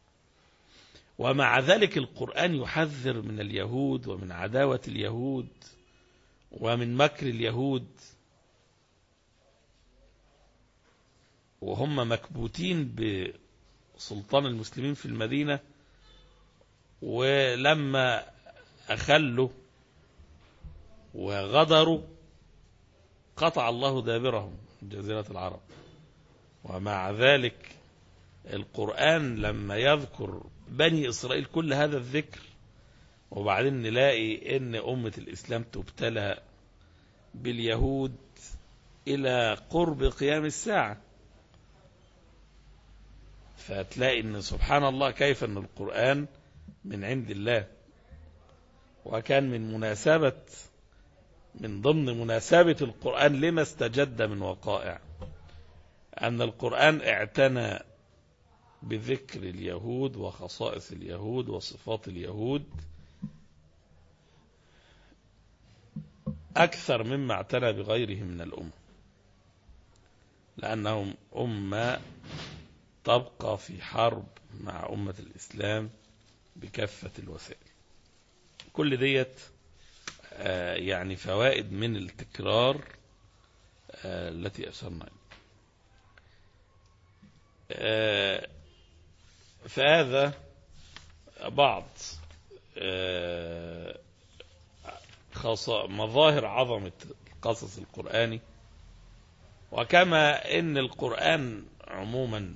S3: ومع ذلك القرآن يحذر من اليهود ومن عداوة اليهود ومن مكر اليهود وهم مكبوتين بسلطان المسلمين في المدينة ولما أخلوا وغدروا قطع الله دابرهم جزيرة العرب ومع ذلك القرآن لما يذكر بني إسرائيل كل هذا الذكر وبعدين نلاقي ان أمة الإسلام تبتلى باليهود إلى قرب قيام الساعة فتلاقي ان سبحان الله كيف ان القرآن من عند الله وكان من مناسبة من ضمن مناسبة القرآن لما استجد من وقائع أن القرآن اعتنى بذكر اليهود وخصائص اليهود وصفات اليهود أكثر مما اعتنى بغيره من الأمة لأنهم أمة تبقى في حرب مع أمة الإسلام بكافة الوسائل كل ديت يعني فوائد من التكرار التي أشرنا إليه فهذا بعض مظاهر عظمة القصص القرآني وكما ان القرآن عموما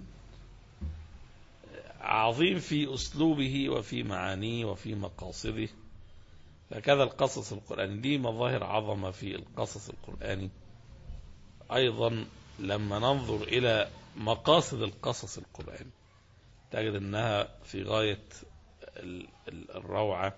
S3: عظيم في أسلوبه وفي معانيه وفي مقاصده فكذا القصص القرآني دي مظاهر عظمة في القصص القرآني أيضا لما ننظر إلى مقاصد القصص القرآني تجد أنها في غاية الروعة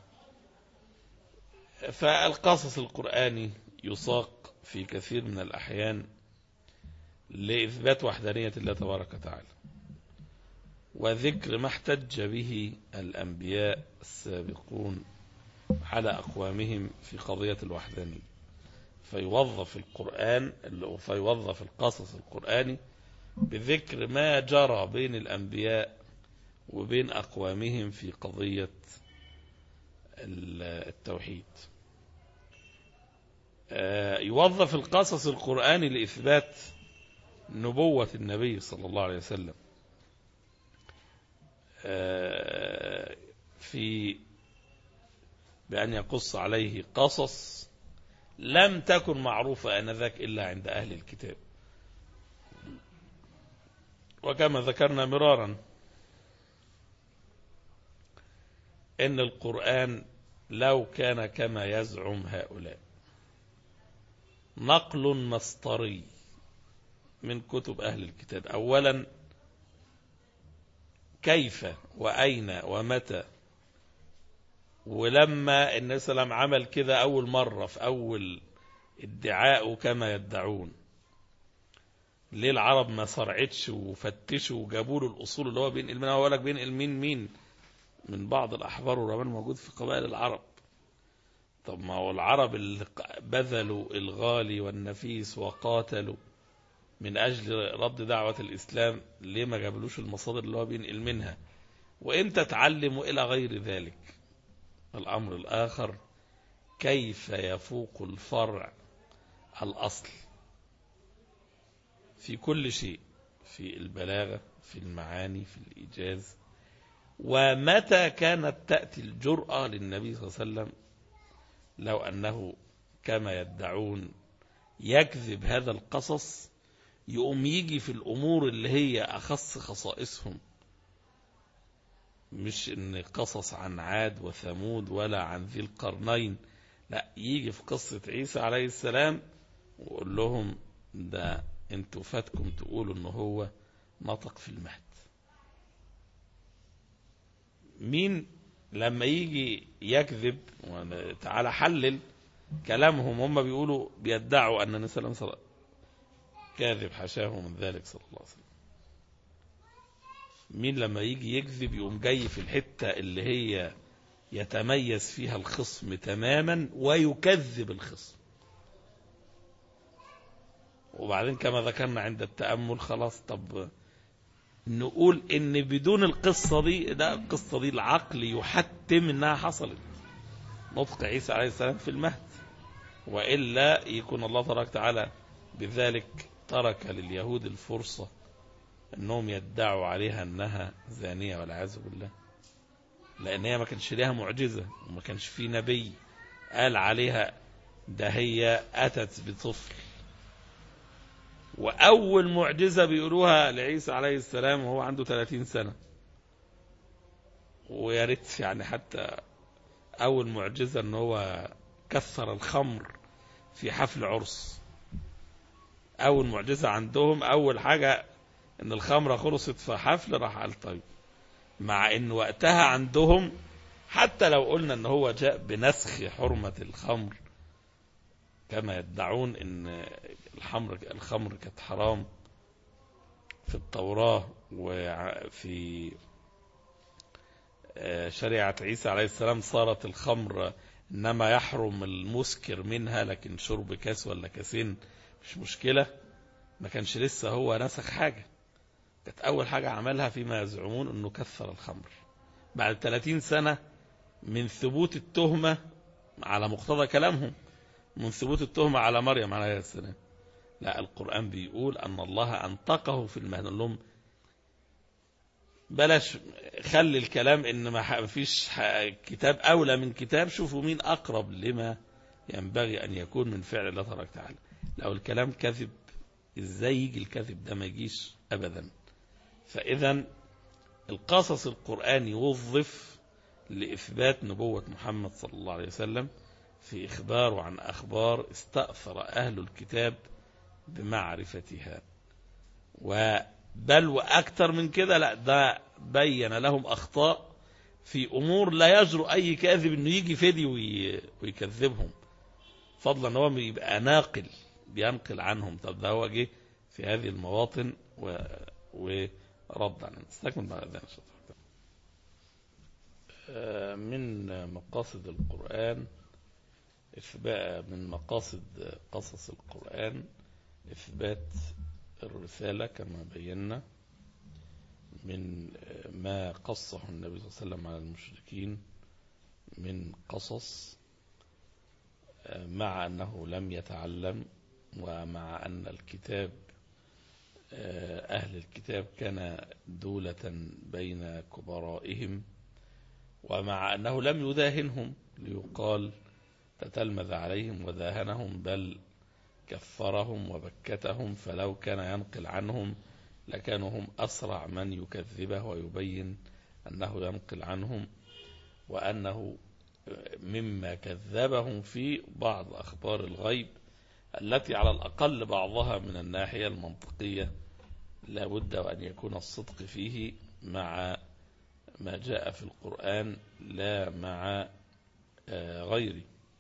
S3: فالقصص القرآني يساق في كثير من الأحيان لإثبات وحدانية الله تبارك وتعالى وذكر ما احتج به الأنبياء السابقون على أقوامهم في قضية الوحدانية فيوظف القرآن فيوظف القصص القرآني بذكر ما جرى بين الأنبياء وبين أقوامهم في قضية التوحيد يوظف القصص القرآني لإثبات نبوة النبي صلى الله عليه وسلم في بأن يقص عليه قصص لم تكن معروفة آنذاك إلا عند أهل الكتاب وكما ذكرنا مرارا إن القرآن لو كان كما يزعم هؤلاء نقل مسطري من كتب أهل الكتاب أولا كيف وأين ومتى ولما النبي صلى الله عليه وسلم عمل كده أول مرة في أول ادعاء كما يدعون ليه العرب ما صرعتش وفتشوا وجابوا له الأصول اللي هو بينقل منها هو لك بينقل مين مين من بعض الأحبار والرهبان موجود في قبائل العرب طب ما هو العرب اللي بذلوا الغالي والنفيس وقاتلوا من أجل رد دعوة الإسلام ليه ما جابلوش المصادر اللي هو بينقل منها وإمتى تعلموا إلى غير ذلك الأمر الآخر كيف يفوق الفرع الأصل في كل شيء في البلاغة في المعاني في الإيجاز ومتى كانت تأتي الجرأة للنبي صلى الله عليه وسلم لو أنه كما يدعون يكذب هذا القصص يقوم يجي في الأمور اللي هي أخص خصائصهم مش ان قصص عن عاد وثمود ولا عن ذي القرنين لا يجي في قصة عيسى عليه السلام ويقول لهم ده انتوا فاتكم تقولوا ان هو نطق في المهد مين لما يجي يكذب تعالى حلل كلامهم هم بيقولوا بيدعوا ان النبي صلى الله عليه وسلم كاذب حشاه من ذلك صلى الله عليه وسلم مين لما يجي يكذب يقوم جاي في الحتة اللي هي يتميز فيها الخصم تماما ويكذب الخصم وبعدين كما ذكرنا عند التأمل خلاص طب نقول ان بدون القصة دي ده القصة دي العقل يحتم انها حصلت نطق عيسى عليه السلام في المهد وإلا يكون الله تبارك وتعالى بذلك ترك لليهود الفرصة انهم يدعوا عليها انها زانية والعياذ بالله لان هي ما كانش ليها معجزة وما كانش في نبي قال عليها ده هي اتت بطفل واول معجزة بيقولوها لعيسى عليه السلام وهو عنده 30 سنة ويا ريت يعني حتى اول معجزة ان هو كثر الخمر في حفل عرس اول معجزة عندهم اول حاجة ان الخمرة خلصت في حفل راح قال طيب مع ان وقتها عندهم حتى لو قلنا ان هو جاء بنسخ حرمة الخمر كما يدعون ان الخمر الخمر كانت حرام في التوراة وفي شريعة عيسى عليه السلام صارت الخمر انما يحرم المسكر منها لكن شرب كاس ولا كاسين مش مشكلة ما كانش لسه هو نسخ حاجة كانت أول حاجة عملها فيما يزعمون أنه كثر الخمر بعد 30 سنة من ثبوت التهمة على مقتضى كلامهم من ثبوت التهمة على مريم عليه السلام لا القرآن بيقول أن الله أنطقه في المهد لهم بلاش خلي الكلام ان ما فيش كتاب اولى من كتاب شوفوا مين اقرب لما ينبغي ان يكون من فعل الله تبارك وتعالى لو الكلام كذب ازاي يجي الكذب ده ما يجيش ابدا فاذا القصص القرآني يوظف لإثبات نبوة محمد صلى الله عليه وسلم في إخباره عن أخبار استأثر أهل الكتاب بمعرفتها بل وأكثر من كده لا ده بين لهم أخطاء في أمور لا يجرؤ أي كاذب أنه يجي فدي ويكذبهم فضلا أنه هو يبقى ناقل بينقل عنهم طب ده هو جه في هذه المواطن و... ورد عنهم استكمل بعد ذلك من مقاصد القرآن إثبات من مقاصد قصص القرآن إثبات الرسالة كما بينا من ما قصه النبي صلى الله عليه وسلم على المشركين من قصص مع أنه لم يتعلم ومع أن الكتاب أهل الكتاب كان دولة بين كبرائهم ومع أنه لم يداهنهم ليقال تتلمذ عليهم وداهنهم بل كفرهم وبكتهم فلو كان ينقل عنهم لكانوا هم أسرع من يكذبه ويبين أنه ينقل عنهم وأنه مما كذبهم في بعض أخبار الغيب التي على الأقل بعضها من الناحية المنطقية لا بد وأن يكون الصدق فيه مع ما جاء في القرآن لا مع غيري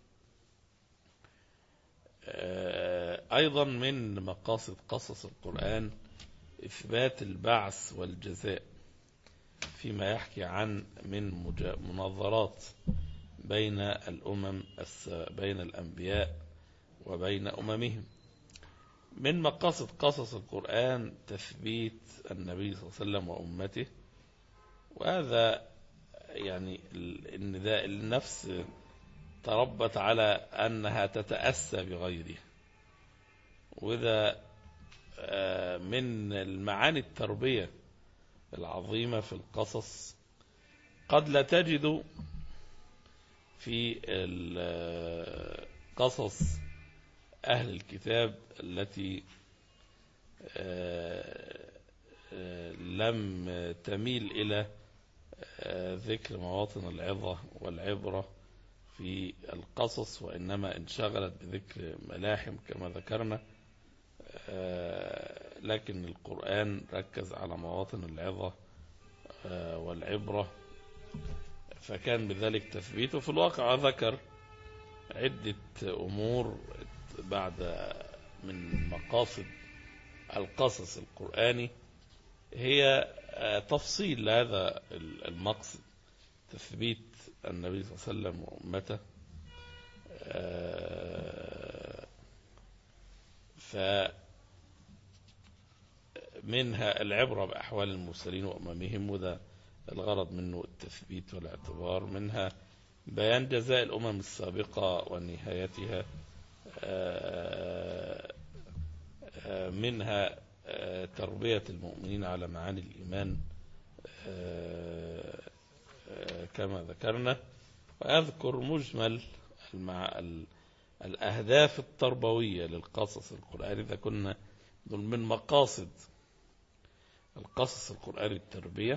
S3: أيضا من مقاصد قصص القرآن إثبات البعث والجزاء فيما يحكي عن من مناظرات بين الأمم بين الأنبياء وبين أممهم من مقاصد قصص القرآن تثبيت النبي صلى الله عليه وسلم وأمته وهذا يعني النداء النفس تربت على أنها تتأسى بغيرها وإذا من المعاني التربية العظيمة في القصص قد لا تجد في قصص أهل الكتاب التي لم تميل إلى ذكر مواطن العظة والعبرة في القصص وإنما انشغلت بذكر ملاحم كما ذكرنا لكن القرآن ركز على مواطن العظة والعبرة فكان بذلك تثبيته في الواقع ذكر عدة أمور بعد من مقاصد القصص القرآني هي تفصيل هذا المقصد تثبيت النبي صلى الله عليه وسلم وأمته فمنها العبرة بأحوال المرسلين وأممهم وده الغرض منه التثبيت والاعتبار منها بيان جزاء الأمم السابقة ونهايتها منها تربية المؤمنين على معاني الإيمان كما ذكرنا وأذكر مجمل مع الأهداف التربوية للقصص القرآني إذا كنا من مقاصد القصص القرآني التربية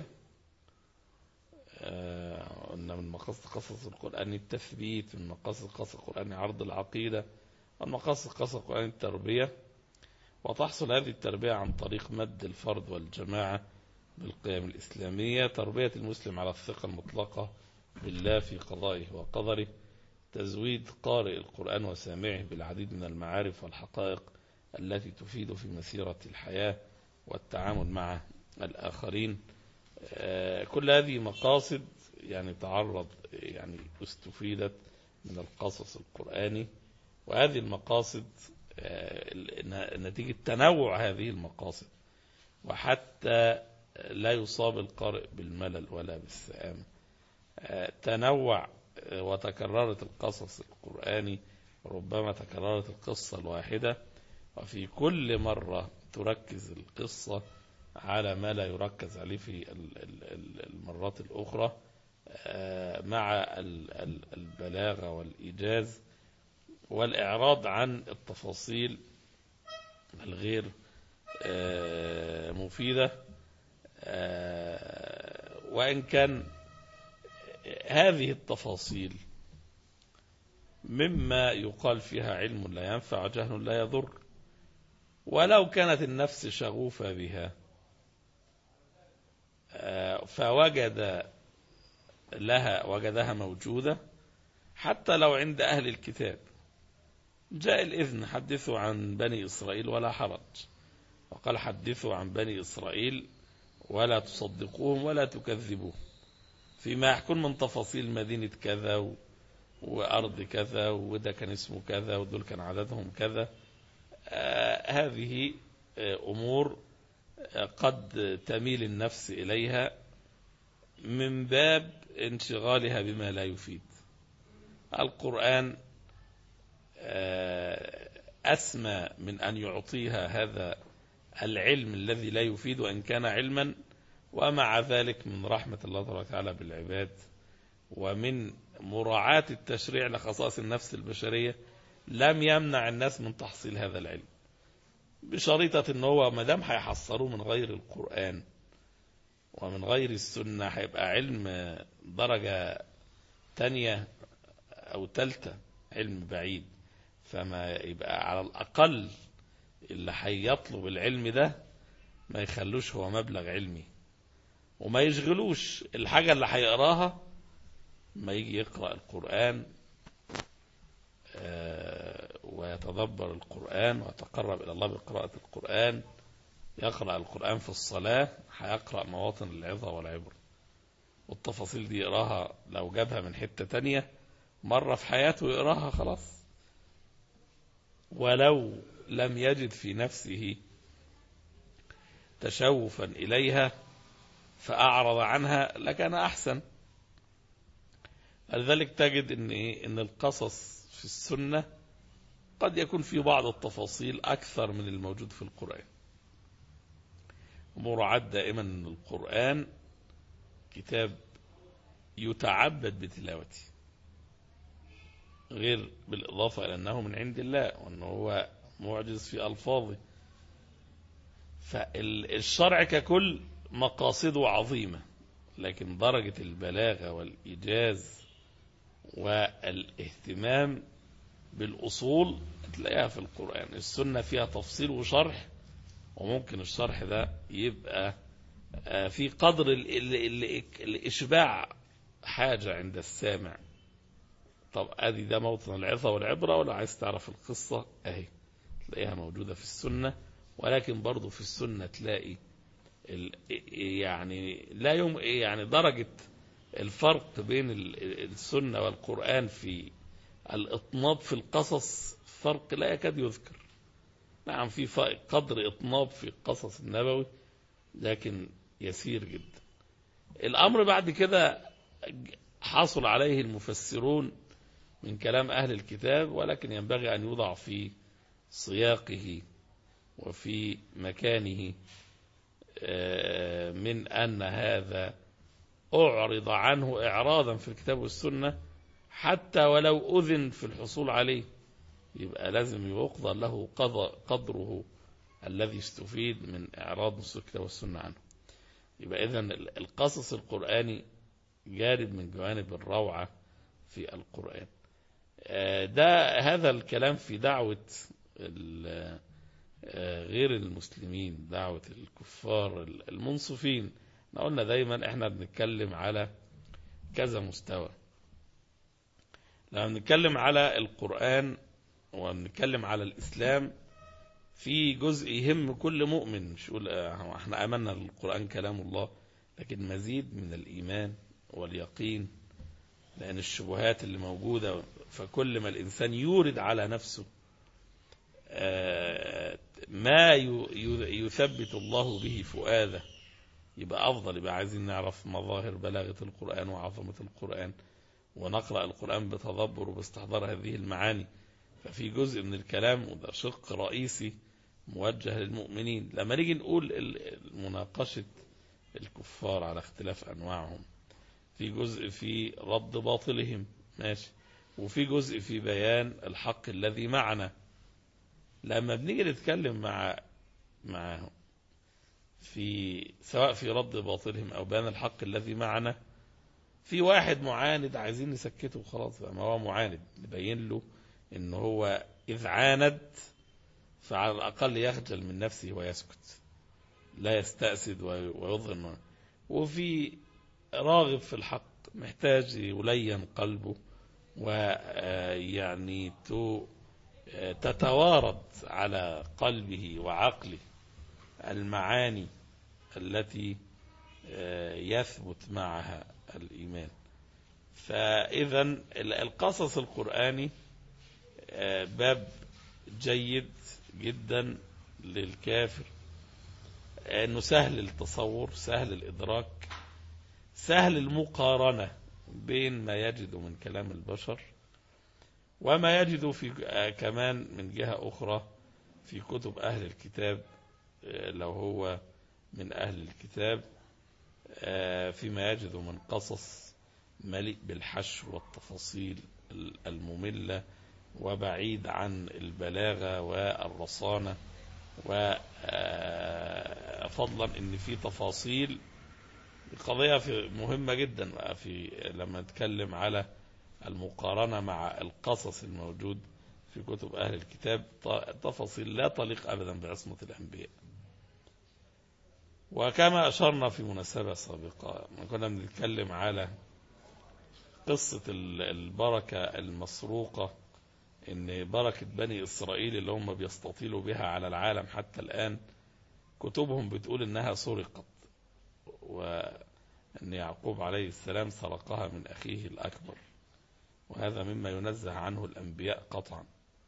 S3: أن من مقاصد قصص القرآن التثبيت من مقاصد قصص القرآن عرض العقيدة من مقاصد قصص القرآن التربية وتحصل هذه التربية عن طريق مد الفرد والجماعة بالقيم الإسلامية تربية المسلم على الثقة المطلقة بالله في قضائه وقدره تزويد قارئ القرآن وسامعه بالعديد من المعارف والحقائق التي تفيد في مسيرة الحياة والتعامل مع الآخرين كل هذه مقاصد يعني تعرض يعني استفيدت من القصص القرآني وهذه المقاصد نتيجة تنوع هذه المقاصد وحتى لا يصاب القارئ بالملل ولا بالسآم تنوع وتكررت القصص القرآني ربما تكررت القصة الواحدة وفي كل مرة تركز القصة على ما لا يركز عليه في المرات الأخرى مع البلاغة والإيجاز والإعراض عن التفاصيل الغير مفيدة وإن كان هذه التفاصيل مما يقال فيها علم لا ينفع جهل لا يضر ولو كانت النفس شغوفة بها فوجد لها وجدها موجودة حتى لو عند أهل الكتاب جاء الإذن حدثوا عن بني إسرائيل ولا حرج وقال حدثوا عن بني إسرائيل ولا تصدقوهم ولا تكذبوهم فيما يحكون من تفاصيل مدينة كذا وأرض كذا وده كان اسمه كذا ودول كان عددهم كذا آه هذه آه أمور قد تميل النفس إليها من باب انشغالها بما لا يفيد القرآن أسمى من أن يعطيها هذا العلم الذي لا يفيد وإن كان علما ومع ذلك من رحمة الله تبارك وتعالى بالعباد ومن مراعاة التشريع لخصائص النفس البشرية لم يمنع الناس من تحصيل هذا العلم بشريطة ان هو ما دام هيحصلوه من غير القرآن ومن غير السنة هيبقى علم درجة تانية أو تالتة علم بعيد فما يبقى على الأقل اللي هيطلب العلم ده ما يخلوش هو مبلغ علمي وما يشغلوش الحاجة اللي هيقراها ما يجي يقرأ القرآن آه، ويتدبر القرآن ويتقرب إلى الله بقراءة القرآن يقرأ القرآن في الصلاة هيقرأ مواطن العظة والعبر والتفاصيل دي يقراها لو جابها من حتة تانية مرة في حياته يقراها خلاص ولو لم يجد في نفسه تشوفا إليها فأعرض عنها لكان أحسن لذلك تجد ان إيه؟ ان القصص في السنة قد يكون في بعض التفاصيل أكثر من الموجود في القرآن مراعاة دائما أن القرآن كتاب يتعبد بتلاوته غير بالإضافة إلى أنه من عند الله وأنه هو معجز في ألفاظه فالشرع ككل مقاصده عظيمة لكن درجة البلاغة والإيجاز والاهتمام بالأصول تلاقيها في القرآن السنة فيها تفصيل وشرح وممكن الشرح ده يبقى آه، في قدر ال- ال- ال- الإشباع حاجة عند السامع طب ادي ده موطن العظة والعبرة ولو عايز تعرف القصة اهي تلاقيها موجودة في السنة ولكن برضو في السنة تلاقي ال- يعني لا يوم يعني درجة الفرق بين ال- السنة والقرآن في الإطناب في القصص فرق لا يكاد يذكر نعم في ف- قدر إطناب في القصص النبوي لكن يسير جدا الأمر بعد كده حصل عليه المفسرون من كلام أهل الكتاب ولكن ينبغي أن يوضع في سياقه وفي مكانه آه، من أن هذا أعرض عنه إعراضا في الكتاب والسنة حتى ولو أذن في الحصول عليه يبقى لازم يقضى له قضى قدره الذي استفيد من إعراض نصوص الكتاب والسنة عنه يبقى إذا القصص القرآني جانب من جوانب الروعة في القرآن آه، ده هذا الكلام في دعوة ال- آه، غير المسلمين دعوة الكفار المنصفين احنا قلنا دايما احنا بنتكلم على كذا مستوى لما بنتكلم على القرآن ونتكلم على الإسلام في جزء يهم كل مؤمن مش يقول آه، احنا آمنا القرآن كلام الله لكن مزيد من الإيمان واليقين لأن الشبهات اللي موجودة فكل ما الإنسان يورد على نفسه آه، ما ي- ي- يثبت الله به فؤاده يبقى أفضل يبقى عايزين نعرف مظاهر بلاغة القرآن وعظمة القرآن ونقرأ القرآن بتدبر وباستحضار هذه المعاني ففي جزء من الكلام وده شق رئيسي موجه للمؤمنين لما نيجي نقول ال- مناقشة الكفار على اختلاف أنواعهم في جزء في رد باطلهم ماشي وفي جزء في بيان الحق الذي معنا لما بنيجي نتكلم مع معهم في سواء في رد باطلهم او بيان الحق الذي معنا في واحد معاند عايزين نسكته وخلاص بقى ما هو معاند نبين له ان هو اذ عاند فعلى الاقل يخجل من نفسه ويسكت لا يستأسد وي- ويظهر وفي راغب في الحق محتاج يلين قلبه ويعني تتوارد على قلبه وعقله المعاني التي آه، يثبت معها الإيمان فإذا ال- القصص القرآني آه، باب جيد جدا للكافر انه سهل التصور سهل الادراك سهل المقارنه بين ما يجد من كلام البشر وما يجد في آه، كمان من جهه اخرى في كتب اهل الكتاب آه، لو هو من اهل الكتاب آه، فيما يجد من قصص مليء بالحشو والتفاصيل الممله وبعيد عن البلاغه والرصانه وفضلا ان في تفاصيل قضية في مهمة جدا بقى في لما نتكلم على المقارنة مع القصص الموجود في كتب أهل الكتاب ط- تفاصيل لا تليق أبدا بعصمة الأنبياء وكما أشرنا في مناسبة سابقة ما كنا بنتكلم على قصة ال- البركة المسروقة ان بركة بني اسرائيل اللي هم بيستطيلوا بها على العالم حتى الان كتبهم بتقول انها سرقت وان يعقوب عليه السلام سرقها من اخيه الاكبر وهذا مما ينزه عنه الانبياء قطعا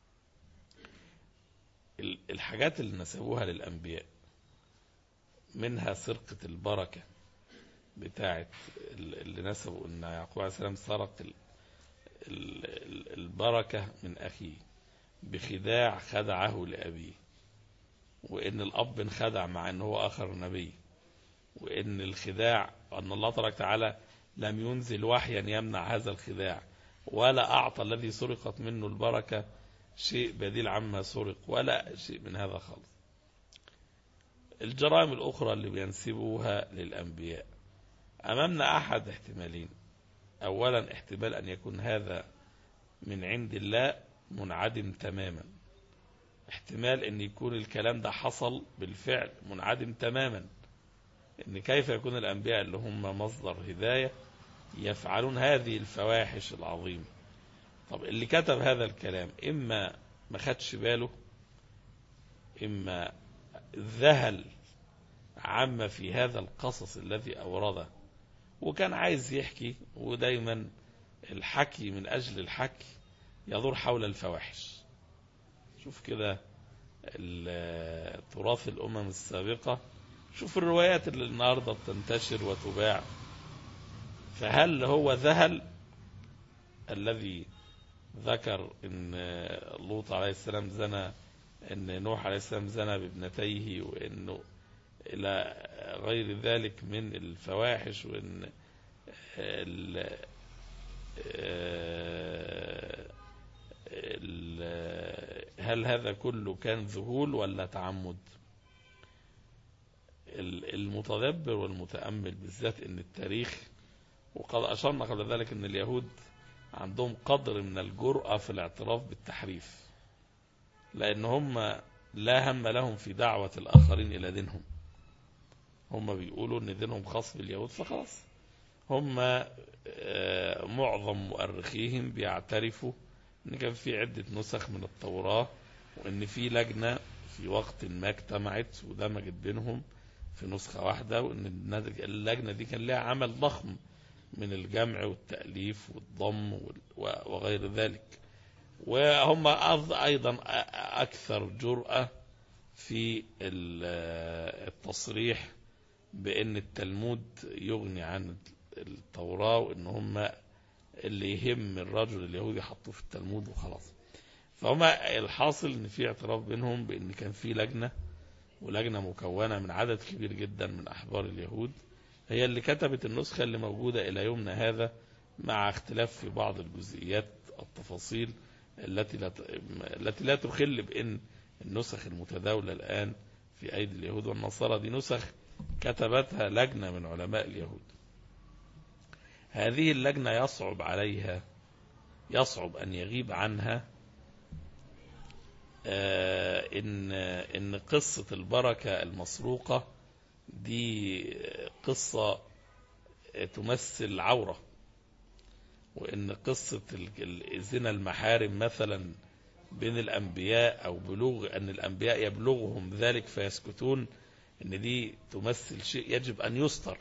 S3: ال- الحاجات اللي نسبوها للانبياء منها سرقة البركة بتاعت ال- اللي نسبوا ان يعقوب عليه السلام سرق ال- ال- ال- البركة من أخيه بخداع خدعه لأبيه وإن الأب انخدع مع أنه هو آخر نبي وإن الخداع أن الله تبارك وتعالى لم ينزل وحيا يمنع هذا الخداع ولا أعطى الذي سرقت منه البركة شيء بديل عما سرق ولا شيء من هذا خالص الجرائم الأخرى اللي بينسبوها للأنبياء أمامنا أحد احتمالين أولا احتمال أن يكون هذا من عند الله منعدم تماما احتمال أن يكون الكلام ده حصل بالفعل منعدم تماما أن كيف يكون الأنبياء اللي هم مصدر هداية يفعلون هذه الفواحش العظيمة طب اللي كتب هذا الكلام إما ما خدش باله إما ذهل عما في هذا القصص الذي أورده وكان عايز يحكي ودايما الحكي من أجل الحكي يدور حول الفواحش شوف كده ال- تراث الأمم السابقة شوف الروايات اللي النهاردة بتنتشر وتباع فهل هو ذهل الذي ذكر ان لوط عليه السلام زنى ان نوح عليه السلام زنى بابنتيه وانه الى غير ذلك من الفواحش وان ال ال- هل هذا كله كان ذهول ولا تعمد ال- المتدبر والمتأمل بالذات ان التاريخ وقد أشرنا قبل ذلك ان اليهود عندهم قدر من الجرأة في الاعتراف بالتحريف لأن هم لا هم لهم في دعوة الآخرين إلى دينهم هم بيقولوا ان دينهم خاص باليهود فخلاص هم آه، معظم مؤرخيهم بيعترفوا ان كان في عدة نسخ من التوراة وان في لجنة في وقت ما اجتمعت ودمجت بينهم في نسخة واحدة وان الناتج- اللجنة دي كان لها عمل ضخم من الجمع والتأليف والضم وال- و- وغير ذلك وهم أض- أيضا أ- أكثر جرأة في ال- التصريح بأن التلمود يغني عن التوراة وأن هم اللي يهم الرجل اليهودي حطوه في التلمود وخلاص فهم الحاصل ان في اعتراف بينهم بان كان في لجنة ولجنة مكونة من عدد كبير جدا من احبار اليهود هي اللي كتبت النسخة اللي موجودة الى يومنا هذا مع اختلاف في بعض الجزئيات التفاصيل التي لا التي لا تخل بان النسخ المتداولة الان في ايدي اليهود والنصارى دي نسخ كتبتها لجنة من علماء اليهود هذه اللجنة يصعب عليها يصعب أن يغيب عنها آه، إن إن قصة البركة المسروقة دي قصة تمثل عورة وإن قصة ال- الزنا المحارم مثلا بين الأنبياء أو بلوغ أن الأنبياء يبلغهم ذلك فيسكتون إن دي تمثل شيء يجب أن يستر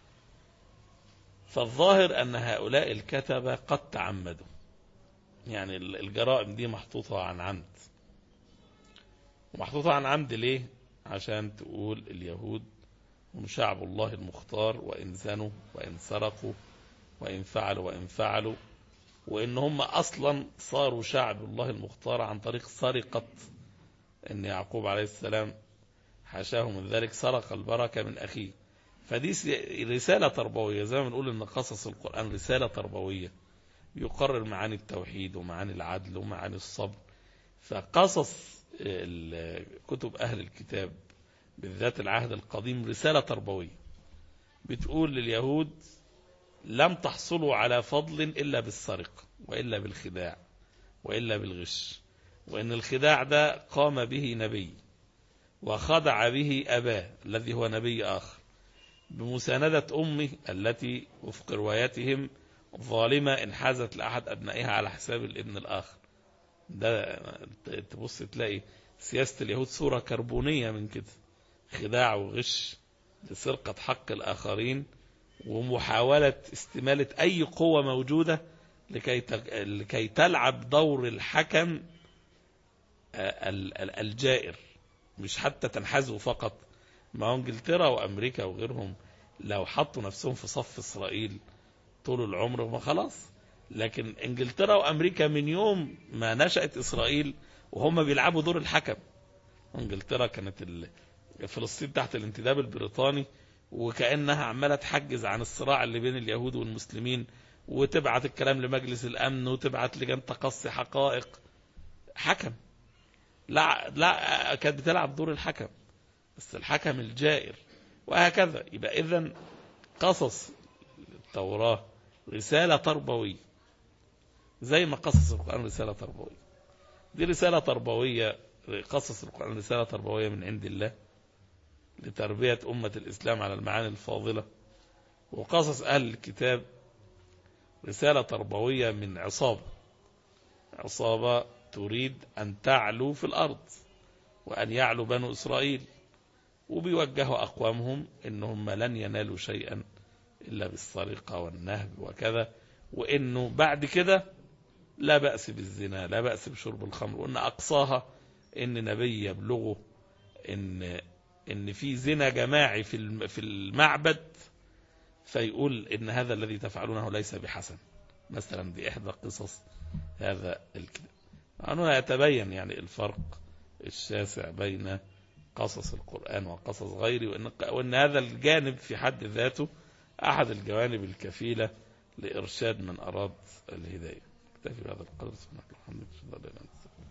S3: فالظاهر أن هؤلاء الكتبة قد تعمدوا يعني ال- الجرائم دي محطوطة عن عمد ومحطوطة عن عمد ليه عشان تقول اليهود هم شعب الله المختار وإن زنوا وإن سرقوا وإن فعلوا وإن فعلوا وإن هم أصلا صاروا شعب الله المختار عن طريق سرقة إن يعقوب عليه السلام حاشاه من ذلك سرق البركة من أخيه فدي س- رسالة تربوية زي ما بنقول إن قصص القرآن رسالة تربوية يقرر معاني التوحيد ومعاني العدل ومعاني الصبر فقصص ال- كتب أهل الكتاب بالذات العهد القديم رسالة تربوية بتقول لليهود لم تحصلوا على فضل إلا بالسرقة وإلا بالخداع وإلا بالغش وإن الخداع ده قام به نبي وخدع به أباه الذي هو نبي آخر بمساندة أمه التي وفق رواياتهم ظالمة انحازت لأحد أبنائها على حساب الابن الآخر ده تبص تلاقي سياسة اليهود صورة كربونية من كده خداع وغش لسرقة حق الآخرين ومحاولة استمالة أي قوة موجودة لكي لكي تلعب دور الحكم الجائر مش حتى تنحازه فقط ما هو انجلترا وامريكا وغيرهم لو حطوا نفسهم في صف اسرائيل طول العمر ما خلاص لكن انجلترا وامريكا من يوم ما نشأت اسرائيل وهم بيلعبوا دور الحكم انجلترا كانت فلسطين تحت الانتداب البريطاني وكأنها عمالة تحجز عن الصراع اللي بين اليهود والمسلمين وتبعت الكلام لمجلس الأمن وتبعت لجان تقصي حقائق حكم لا لا كانت بتلعب دور الحكم بس الحكم الجائر وهكذا يبقى إذا قصص التوراة رسالة تربوية زي ما قصص القرآن رسالة تربوية دي رسالة تربوية قصص القرآن رسالة تربوية من عند الله لتربية أمة الإسلام على المعاني الفاضلة وقصص أهل الكتاب رسالة تربوية من عصابة عصابة تريد أن تعلو في الأرض وأن يعلو بنو إسرائيل وبيوجهوا أقوامهم إنهم لن ينالوا شيئا إلا بالسرقة والنهب وكذا وإنه بعد كده لا بأس بالزنا لا بأس بشرب الخمر وإن أقصاها إن نبي يبلغه إن إن في زنا جماعي في في المعبد فيقول إن هذا الذي تفعلونه ليس بحسن مثلا دي إحدى قصص هذا الكتاب هنا يتبين يعني الفرق الشاسع بين قصص القرآن وقصص غيره وإن, وإن هذا الجانب في حد ذاته أحد الجوانب الكفيلة لإرشاد من أراد الهداية اكتفي بهذا القدر سبحانك الحمد لله